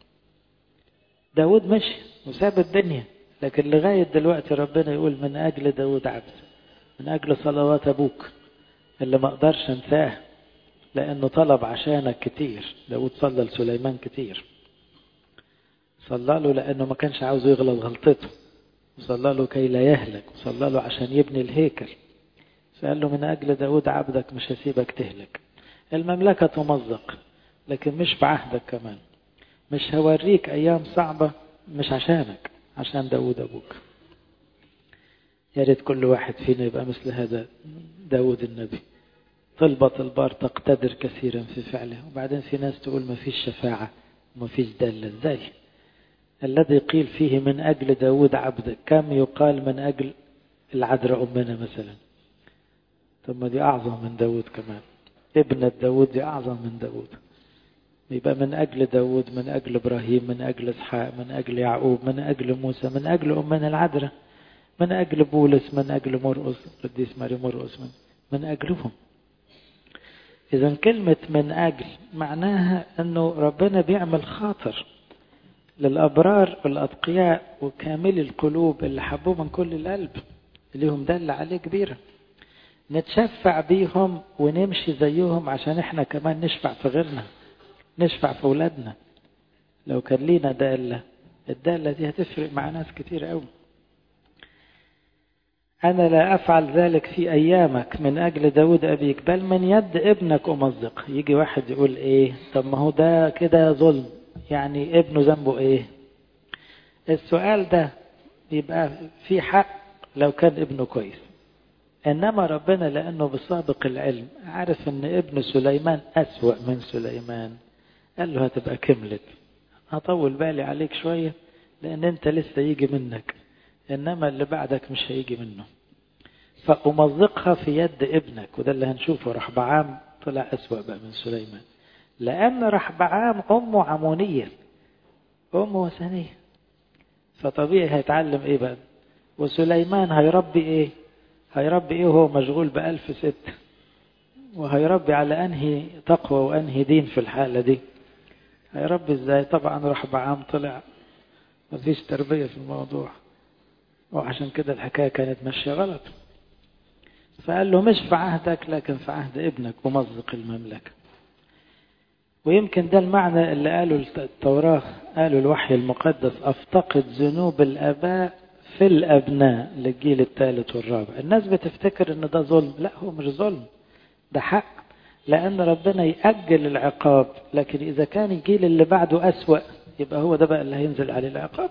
داود مشي وساب الدنيا لكن لغاية دلوقتي ربنا يقول من أجل داود عبد من أجل صلوات أبوك اللي ما أقدرش أنساه لأنه طلب عشانك كتير داود صلى لسليمان كتير صلى له لأنه ما كانش عاوز يغلط غلطته وصلى له كي لا يهلك وصلى له عشان يبني الهيكل فقال له من أجل داود عبدك مش هسيبك تهلك المملكة تمزق لكن مش بعهدك كمان مش هوريك أيام صعبة مش عشانك عشان داود أبوك يا ريت كل واحد فينا يبقى مثل هذا داود النبي طلبة البار تقتدر كثيرا في فعله وبعدين في ناس تقول ما فيش شفاعة وما فيش دالة ازاي الذي قيل فيه من أجل داود عبدك كم يقال من أجل العذراء أمنا مثلا طب ما دي أعظم من داود كمان ابنة داود دي أعظم من داود يبقى من أجل داود من أجل إبراهيم من أجل إسحاق من أجل يعقوب من أجل موسى من أجل أمنا العذراء من أجل بولس من أجل مرقس قديس ماري مرقس من, من أجلهم إذا كلمة من أجل معناها أنه ربنا بيعمل خاطر للأبرار والأتقياء وكامل القلوب اللي حبوه من كل القلب ليهم دل عليه كبيرة نتشفع بيهم ونمشي زيهم عشان احنا كمان نشفع في غيرنا نشفع في أولادنا لو كان لينا دالة الدالة دي هتفرق مع ناس كتير قوي أنا لا أفعل ذلك في أيامك من أجل داود أبيك بل من يد ابنك أمزق يجي واحد يقول إيه طب ما هو ده كده ظلم يعني ابنه ذنبه إيه السؤال ده يبقى في حق لو كان ابنه كويس إنما ربنا لأنه بسابق العلم عارف إن ابن سليمان أسوأ من سليمان قال له هتبقى كملت هطول بالي عليك شوية لأن أنت لسه يجي منك إنما اللي بعدك مش هيجي منه فأمزقها في يد ابنك وده اللي هنشوفه رحبعام طلع أسوأ بقى من سليمان لأن رحبعام أمه عمونية أمه وثنية فطبيعي هيتعلم إيه بقى وسليمان هيربي إيه هيربي إيه وهو مشغول بألف ست وهيربي على أنهي تقوى وأنهي دين في الحالة دي هيربي إزاي طبعا رحبعام طلع مفيش تربية في الموضوع وعشان كده الحكاية كانت ماشية غلط فقال له مش في عهدك لكن في عهد ابنك ومزق المملكة ويمكن ده المعنى اللي قاله التوراة قالوا الوحي المقدس أفتقد ذنوب الآباء في الأبناء للجيل الثالث والرابع الناس بتفتكر ان ده ظلم لا هو مش ظلم ده حق لأن ربنا يأجل العقاب لكن إذا كان الجيل اللي بعده أسوأ يبقى هو ده بقى اللي هينزل عليه العقاب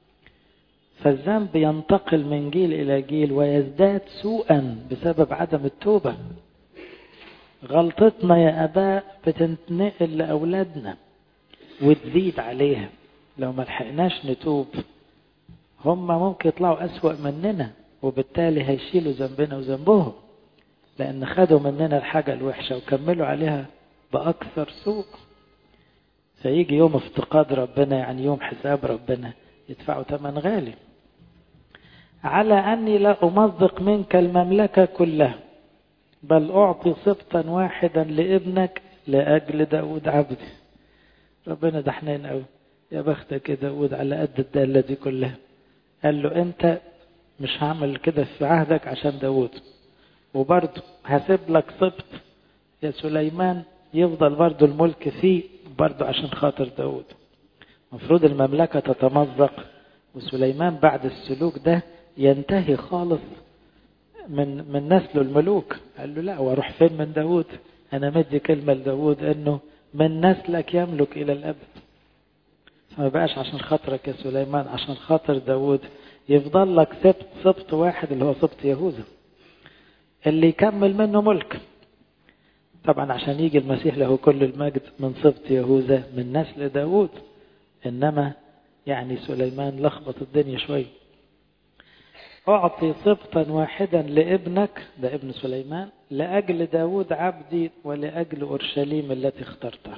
فالذنب ينتقل من جيل إلى جيل ويزداد سوءا بسبب عدم التوبة غلطتنا يا أباء بتنتقل لأولادنا وتزيد عليها لو ما لحقناش نتوب هم ممكن يطلعوا أسوأ مننا وبالتالي هيشيلوا ذنبنا وذنبهم لأن خدوا مننا الحاجة الوحشة وكملوا عليها بأكثر سوء فيجي يوم افتقاد ربنا يعني يوم حساب ربنا يدفعوا ثمن غالي على أني لا أمزق منك المملكة كلها بل أعطي سبطا واحدا لابنك لأجل داود عبدي ربنا ده حنين قوي يا بختك يا داود على قد الدالة دي كلها قال له أنت مش هعمل كده في عهدك عشان داود وبرضه هسيب لك سبط يا سليمان يفضل برضه الملك فيه برضه عشان خاطر داود المفروض المملكة تتمزق وسليمان بعد السلوك ده ينتهي خالص من من نسله الملوك قال له لا واروح فين من داود انا مدي كلمة لداود انه من نسلك يملك الى الابد فما بقاش عشان خاطرك يا سليمان عشان خاطر داود يفضل لك سبط سبط واحد اللي هو سبط يهوذا اللي يكمل منه ملك طبعا عشان يجي المسيح له كل المجد من سبط يهوذا من نسل داود إنما يعني سليمان لخبط الدنيا شوي أعطي سبطا واحدا لابنك ده ابن سليمان لأجل داود عبدي ولأجل أورشليم التي اخترتها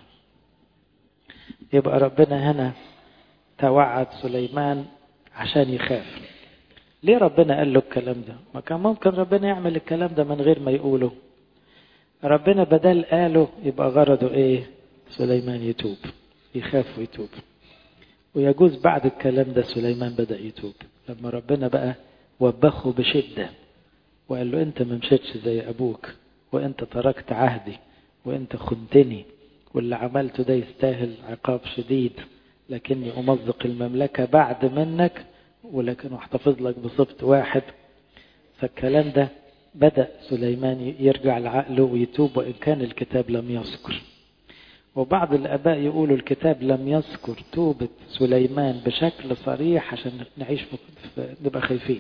يبقى ربنا هنا توعد سليمان عشان يخاف ليه ربنا قال له الكلام ده ما كان ممكن ربنا يعمل الكلام ده من غير ما يقوله ربنا بدل قاله يبقى غرضه ايه سليمان يتوب يخاف ويتوب ويجوز بعد الكلام ده سليمان بدأ يتوب لما ربنا بقى وبخه بشدة وقال له انت ما مشيتش زي ابوك وانت تركت عهدي وانت خنتني واللي عملته ده يستاهل عقاب شديد لكني امزق المملكة بعد منك ولكن احتفظ لك بصبت واحد فالكلام ده بدأ سليمان يرجع لعقله ويتوب وإن كان الكتاب لم يذكر وبعض الآباء يقولوا الكتاب لم يذكر توبة سليمان بشكل صريح عشان نعيش نبقى خايفين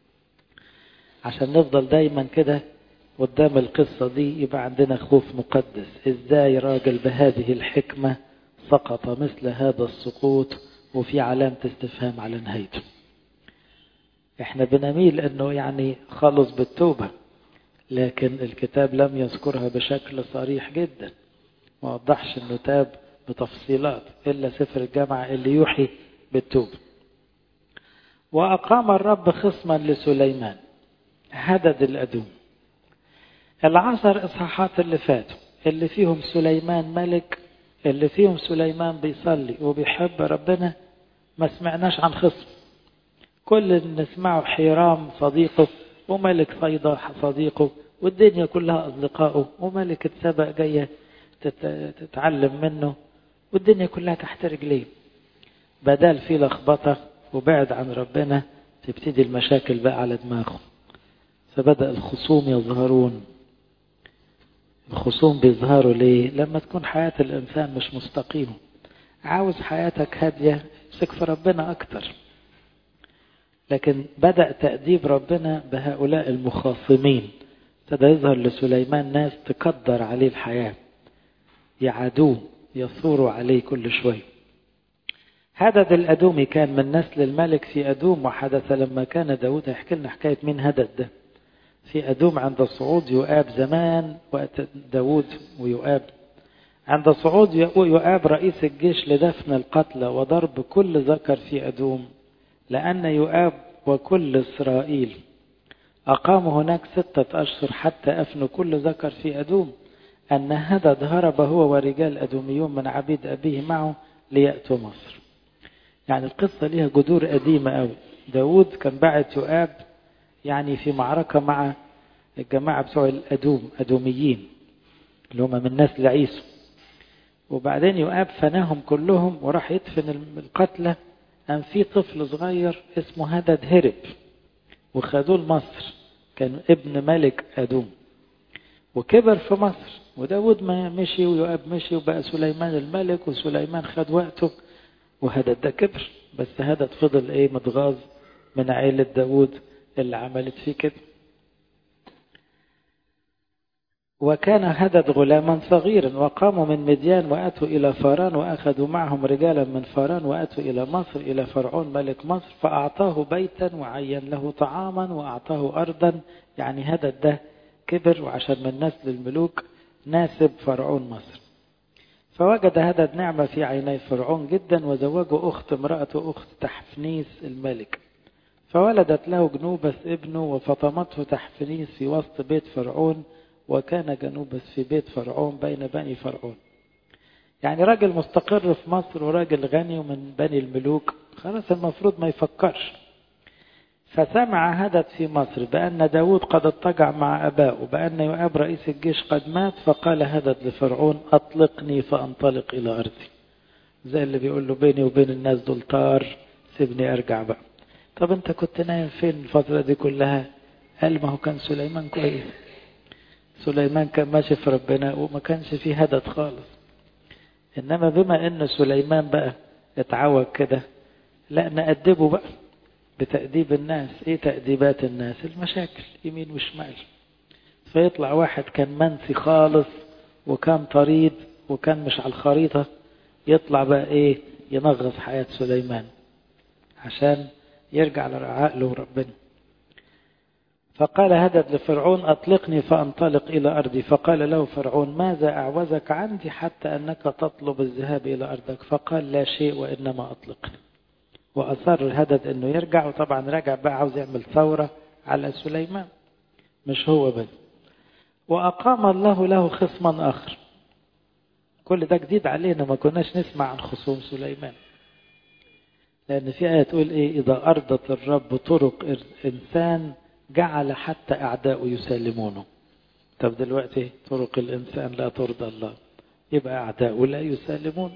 عشان نفضل دايما كده قدام القصة دي يبقى عندنا خوف مقدس ازاي راجل بهذه الحكمة سقط مثل هذا السقوط وفي علامة استفهام على نهايته احنا بنميل انه يعني خلص بالتوبة لكن الكتاب لم يذكرها بشكل صريح جدا ما وضحش انه تاب بتفصيلات الا سفر الجامعة اللي يوحي بالتوبة واقام الرب خصما لسليمان هدد الادوم العشر اصحاحات اللي فاتوا اللي فيهم سليمان ملك اللي فيهم سليمان بيصلي وبيحب ربنا ما سمعناش عن خصم كل اللي نسمعه حيرام صديقه وملك صيدا صديقه والدنيا كلها أصدقائه وملكة سبأ جاية تتعلم منه والدنيا كلها تحت رجليه بدل في لخبطة وبعد عن ربنا تبتدي المشاكل بقى على دماغه فبدأ الخصوم يظهرون الخصوم بيظهروا ليه لما تكون حياة الإنسان مش مستقيمة عاوز حياتك هادية امسك في ربنا أكتر لكن بدأ تأديب ربنا بهؤلاء المخاصمين ابتدى يظهر لسليمان ناس تقدر عليه الحياة يعادوه يثوروا عليه كل شوي هدد الأدومي كان من نسل الملك في أدوم وحدث لما كان داود هيحكي لنا حكاية مين هدد ده في أدوم عند صعود يؤاب زمان وقت داود ويؤاب عند صعود يؤاب رئيس الجيش لدفن القتلى وضرب كل ذكر في أدوم لأن يؤاب وكل إسرائيل أقاموا هناك ستة أشهر حتى أفنوا كل ذكر في أدوم أن هدد هرب هو ورجال أدوميون من عبيد أبيه معه ليأتوا مصر يعني القصة ليها جذور قديمة أوي داود كان بعت يؤاب يعني في معركة مع الجماعة بتوع الأدوم أدوميين اللي هم من نسل عيسو وبعدين يؤاب فناهم كلهم وراح يدفن القتلى أن في طفل صغير اسمه هدد هرب وخدوه لمصر كان ابن ملك أدوم وكبر في مصر وداود ما مشي ويؤاب مشي وبقى سليمان الملك وسليمان خد وقته وهدد ده كبر بس هدد فضل ايه متغاظ من عيلة داود اللي عملت فيه كده وكان هدد غلاما صغيرا وقاموا من مديان وأتوا إلى فاران وأخذوا معهم رجالا من فاران وأتوا إلى مصر إلى فرعون ملك مصر فأعطاه بيتا وعين له طعاما وأعطاه أرضا يعني هدد ده كبر وعشان من نسل الملوك ناسب فرعون مصر فوجد هدد نعمة في عيني فرعون جدا وزوجه أخت امرأته أخت تحفنيس الملك فولدت له جنوبس ابنه وفطمته تحفنيس في وسط بيت فرعون وكان جنوبس في بيت فرعون بين بني فرعون يعني راجل مستقر في مصر وراجل غني ومن بني الملوك خلاص المفروض ما يفكرش فسمع هدد في مصر بأن داود قد اضطجع مع أباه وبأن يؤاب رئيس الجيش قد مات فقال هدد لفرعون أطلقني فأنطلق إلى أرضي زي اللي بيقول له بيني وبين الناس دول طار سيبني أرجع بقى طب أنت كنت نايم فين الفترة دي كلها قال ما هو كان سليمان كويس سليمان كان ماشي في ربنا وما كانش فيه هدد خالص إنما بما إن سليمان بقى اتعود كده لا نأدبه بقى بتأديب الناس ايه تأديبات الناس المشاكل يمين وشمال فيطلع واحد كان منسي خالص وكان طريد وكان مش على الخريطة يطلع بقى ايه ينغص حياة سليمان عشان يرجع لعقله ربنا فقال هدد لفرعون أطلقني فأنطلق إلى أرضي فقال له فرعون ماذا أعوزك عندي حتى أنك تطلب الذهاب إلى أرضك فقال لا شيء وإنما أطلقني وأصر هدد أنه يرجع وطبعا رجع بقى عاوز يعمل ثورة على سليمان مش هو بس وأقام الله له خصما آخر كل ده جديد علينا ما كناش نسمع عن خصوم سليمان لأن في آية تقول إيه إذا أرضت الرب طرق إنسان جعل حتى أعداؤه يسلمونه طب دلوقتي طرق الإنسان لا ترضى الله يبقى أعداؤه لا يسلمون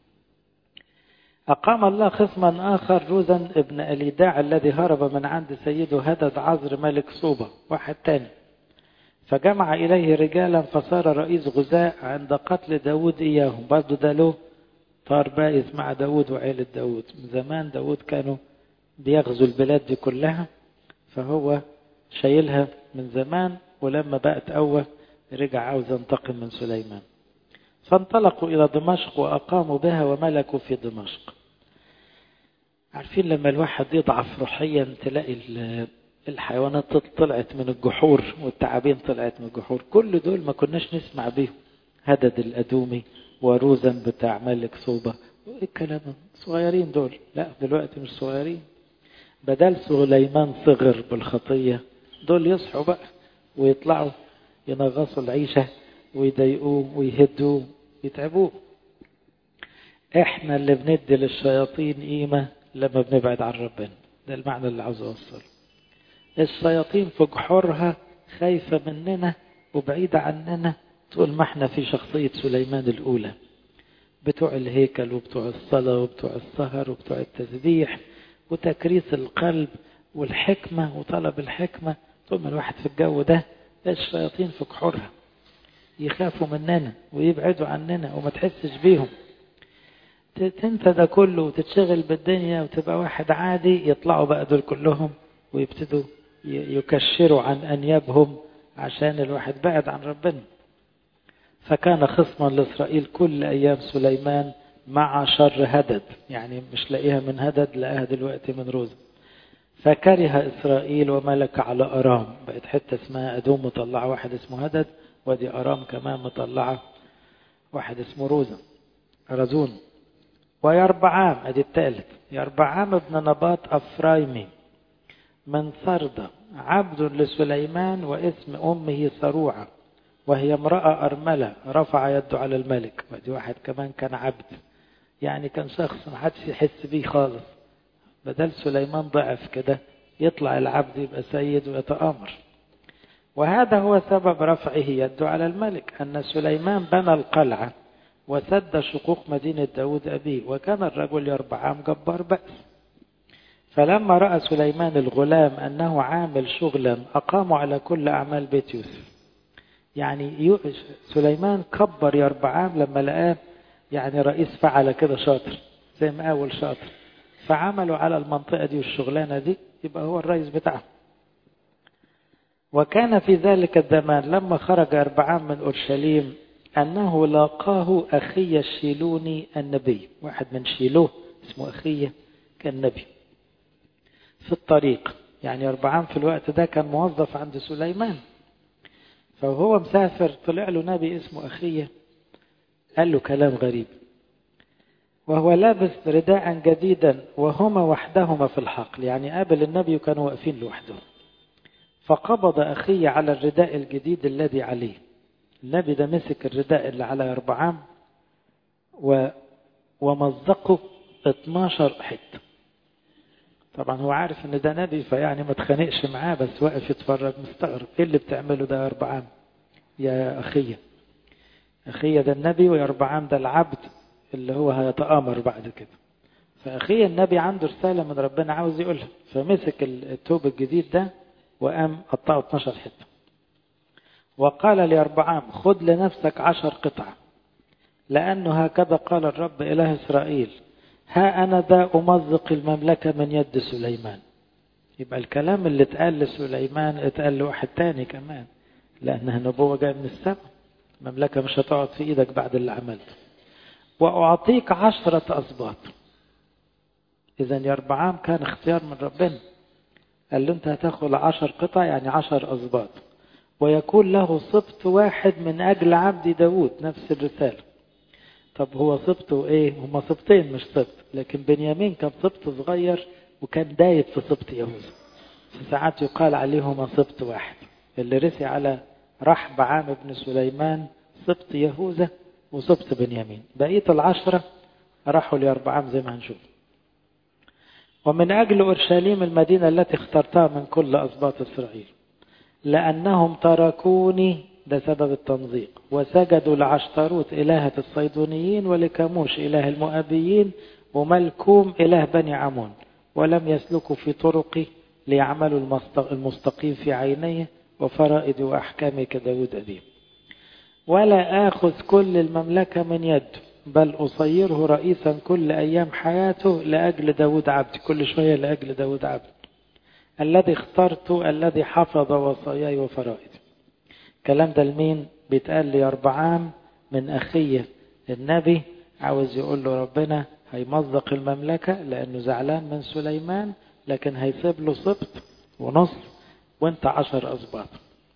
أقام الله خصما آخر روزا ابن أليداع الذي هرب من عند سيده هدد عزر ملك صوبة واحد تاني فجمع إليه رجالا فصار رئيس غزاء عند قتل داود إياهم برضو ده له طار بائس مع داود وعيلة داود من زمان داود كانوا بيغزوا البلاد دي كلها فهو شايلها من زمان ولما بقت قوة رجع عاوز ينتقم من سليمان فانطلقوا إلى دمشق وأقاموا بها وملكوا في دمشق عارفين لما الواحد يضعف روحيا تلاقي الحيوانات طلعت من الجحور والتعابين طلعت من الجحور كل دول ما كناش نسمع بيهم هدد الأدومي وروزن بتاع ملك صوبة ايه الكلام صغيرين دول لا دلوقتي مش صغيرين بدل سليمان صغر بالخطية دول يصحوا بقى ويطلعوا ينغصوا العيشة ويضايقوه ويهدوه يتعبوه احنا اللي بندي للشياطين قيمة لما بنبعد عن ربنا ده المعنى اللي عاوز اوصله الشياطين في جحورها خايفة مننا وبعيدة عننا طول ما احنا في شخصية سليمان الأولى بتوع الهيكل وبتوع الصلاة وبتوع السهر وبتوع التسبيح وتكريس القلب والحكمة وطلب الحكمة طول ما الواحد في الجو ده الشياطين في جحورها يخافوا مننا ويبعدوا عننا وما تحسش بيهم تنسى ده كله وتتشغل بالدنيا وتبقى واحد عادي يطلعوا بقى دول كلهم ويبتدوا يكشروا عن أنيابهم عشان الواحد بعد عن ربنا فكان خصما لإسرائيل كل أيام سليمان مع شر هدد يعني مش لاقيها من هدد لقاها دلوقتي من روزة فكره إسرائيل وملك على أرام بقت حتة اسمها أدوم مطلعة واحد اسمه هدد ودي أرام كمان مطلعة واحد اسمه روزة رزون ويربعام ادي الثالث يربعام ابن نباط أفرايمي من سردة عبد لسليمان واسم أمه صروعة وهي امرأة أرملة رفع يده على الملك ودي واحد كمان كان عبد يعني كان شخص ما حدش يحس بيه خالص بدل سليمان ضعف كده يطلع العبد يبقى سيد ويتآمر وهذا هو سبب رفعه يده على الملك أن سليمان بنى القلعة وسد شقوق مدينة داود أبيه وكان الرجل يربعام جبار بأس فلما رأى سليمان الغلام أنه عامل شغلا أقاموا على كل أعمال بيت يوسف يعني سليمان كبر يربعام لما لقاه يعني رئيس فعل كده شاطر زي ما أول شاطر فعملوا على المنطقة دي والشغلانة دي يبقى هو الرئيس بتاعهم وكان في ذلك الزمان لما خرج أربعام من أورشليم أنه لاقاه أخي الشيلوني النبي واحد من شيلوه اسمه أخيه كان نبي في الطريق يعني أربعام في الوقت ده كان موظف عند سليمان فهو مسافر طلع له نبي اسمه أخيه قال له كلام غريب وهو لابس رداء جديدا وهما وحدهما في الحقل يعني قابل النبي وكانوا واقفين لوحدهم فقبض أخي على الرداء الجديد الذي عليه النبي ده مسك الرداء اللي على أربعام و... ومزقه 12 حتة طبعا هو عارف ان ده نبي فيعني ما تخانقش معاه بس واقف يتفرج مستغرب ايه اللي بتعمله ده يا أربعام يا أخي أخي ده النبي ويا أربعام ده العبد اللي هو هيتآمر بعد كده فأخي النبي عنده رسالة من ربنا عاوز يقولها فمسك التوب الجديد ده وقام قطعه 12 حته وقال لأربعام خذ لنفسك عشر قطع لأنه هكذا قال الرب إله إسرائيل ها أنا ذا أمزق المملكة من يد سليمان يبقى الكلام اللي اتقال لسليمان اتقال لواحد تاني كمان لأنها نبوة جاية من السماء المملكة مش هتقعد في إيدك بعد اللي عملته وأعطيك عشرة أسباط إذا يا أربعام كان اختيار من ربنا قال له أنت هتاخد عشر قطع يعني عشر أسباط ويكون له سبط واحد من أجل عبد داود نفس الرسالة طب هو سبطه ايه هما سبطين مش سبط لكن بنيامين كان سبط صغير وكان دايب في سبط يهوذا ساعات يقال عليهما سبط واحد اللي رسي على رحب عام بن سليمان سبط يهوذا وسبط بنيامين بقية العشرة راحوا لأربعام زي ما هنشوف ومن أجل أورشليم المدينة التي اخترتها من كل أسباط إسرائيل لأنهم تركوني ده سبب التنظيق وسجدوا لعشتروت إلهة الصيدونيين ولكاموش إله المؤبيين وملكوم إله بني عمون ولم يسلكوا في طرقي ليعملوا المستقيم في عينيه وفرائدي وأحكامي كداود أبيه ولا آخذ كل المملكة من يده بل أصيره رئيسا كل أيام حياته لأجل داود عبدي كل شوية لأجل داود عبدي الذي اخترت الذي حفظ وصاياي وفرائدي الكلام ده لمين بيتقال لي أربعام من أخية النبي عاوز يقول له ربنا هيمزق المملكة لأنه زعلان من سليمان لكن هيسيب له سبط ونص وانت عشر أسباط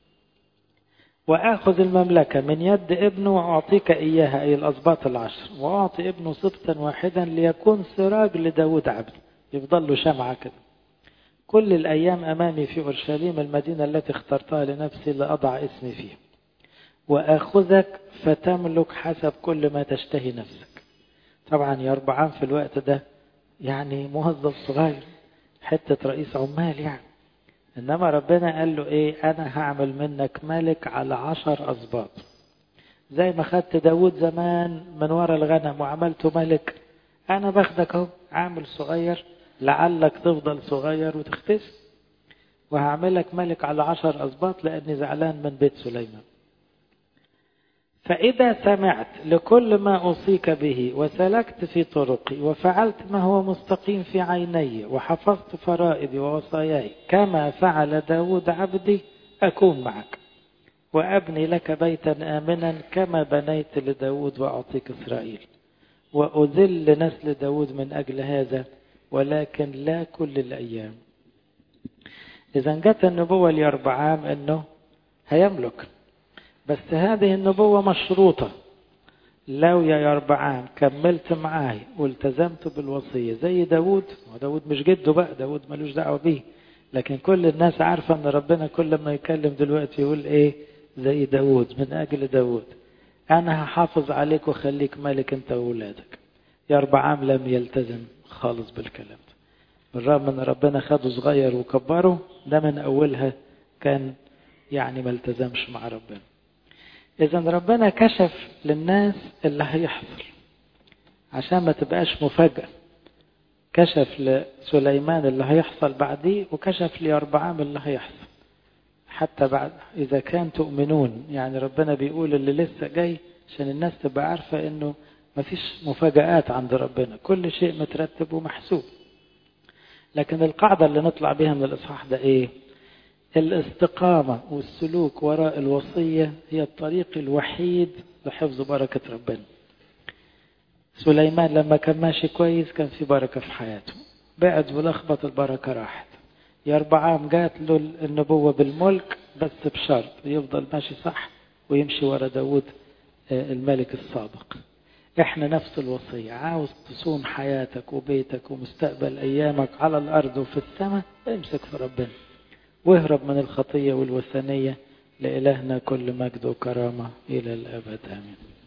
وآخذ المملكة من يد ابنه وأعطيك إياها أي الأسباط العشر وأعطي ابنه سبطا واحدا ليكون سراج لداود عبد يفضل له شمعة كده كل الأيام أمامي في أورشليم المدينة التي اخترتها لنفسي لأضع اسمي فيها وآخذك فتملك حسب كل ما تشتهي نفسك طبعا يا أربعان في الوقت ده يعني موظف صغير حتة رئيس عمال يعني إنما ربنا قال له إيه أنا هعمل منك ملك على عشر أسباط زي ما خدت داود زمان من ورا الغنم وعملته ملك أنا باخدك أهو عامل صغير لعلك تفضل صغير وتختفي وهعملك ملك على عشر أسباط لأني زعلان من بيت سليمان فإذا سمعت لكل ما أوصيك به وسلكت في طرقي وفعلت ما هو مستقيم في عيني وحفظت فرائضي ووصاياي كما فعل داود عبدي أكون معك وأبني لك بيتا آمنا كما بنيت لداود وأعطيك إسرائيل وأذل نسل داود من أجل هذا ولكن لا كل الأيام إذا جت النبوة لأربعام أنه هيملك بس هذه النبوة مشروطة لو يا يربعام كملت معاي والتزمت بالوصية زي داود وداود مش جده بقى داود ملوش دعوة بيه لكن كل الناس عارفة ان ربنا كل ما يكلم دلوقتي يقول ايه زي داود من اجل داود انا هحافظ عليك وخليك ملك انت واولادك يربعام لم يلتزم خالص بالكلام ده بالرغم ان ربنا خده صغير وكبره ده من اولها كان يعني ما التزمش مع ربنا إذا ربنا كشف للناس اللي هيحصل عشان ما تبقاش مفاجأة كشف لسليمان اللي هيحصل بعديه وكشف لأربعام اللي هيحصل حتى بعد إذا كان تؤمنون يعني ربنا بيقول اللي لسه جاي عشان الناس تبقى عارفة إنه مفيش مفاجآت عند ربنا كل شيء مترتب ومحسوب لكن القاعدة اللي نطلع بها من الإصحاح ده إيه الاستقامة والسلوك وراء الوصية هي الطريق الوحيد لحفظ بركة ربنا سليمان لما كان ماشي كويس كان في بركة في حياته بعد ولخبط البركة راحت يربعام جات له النبوة بالملك بس بشرط يفضل ماشي صح ويمشي ورا داود الملك السابق احنا نفس الوصية عاوز تصون حياتك وبيتك ومستقبل ايامك على الارض وفي السماء امسك في ربنا واهرب من الخطية والوثنية لإلهنا كل مجد وكرامة إلى الأبد آمين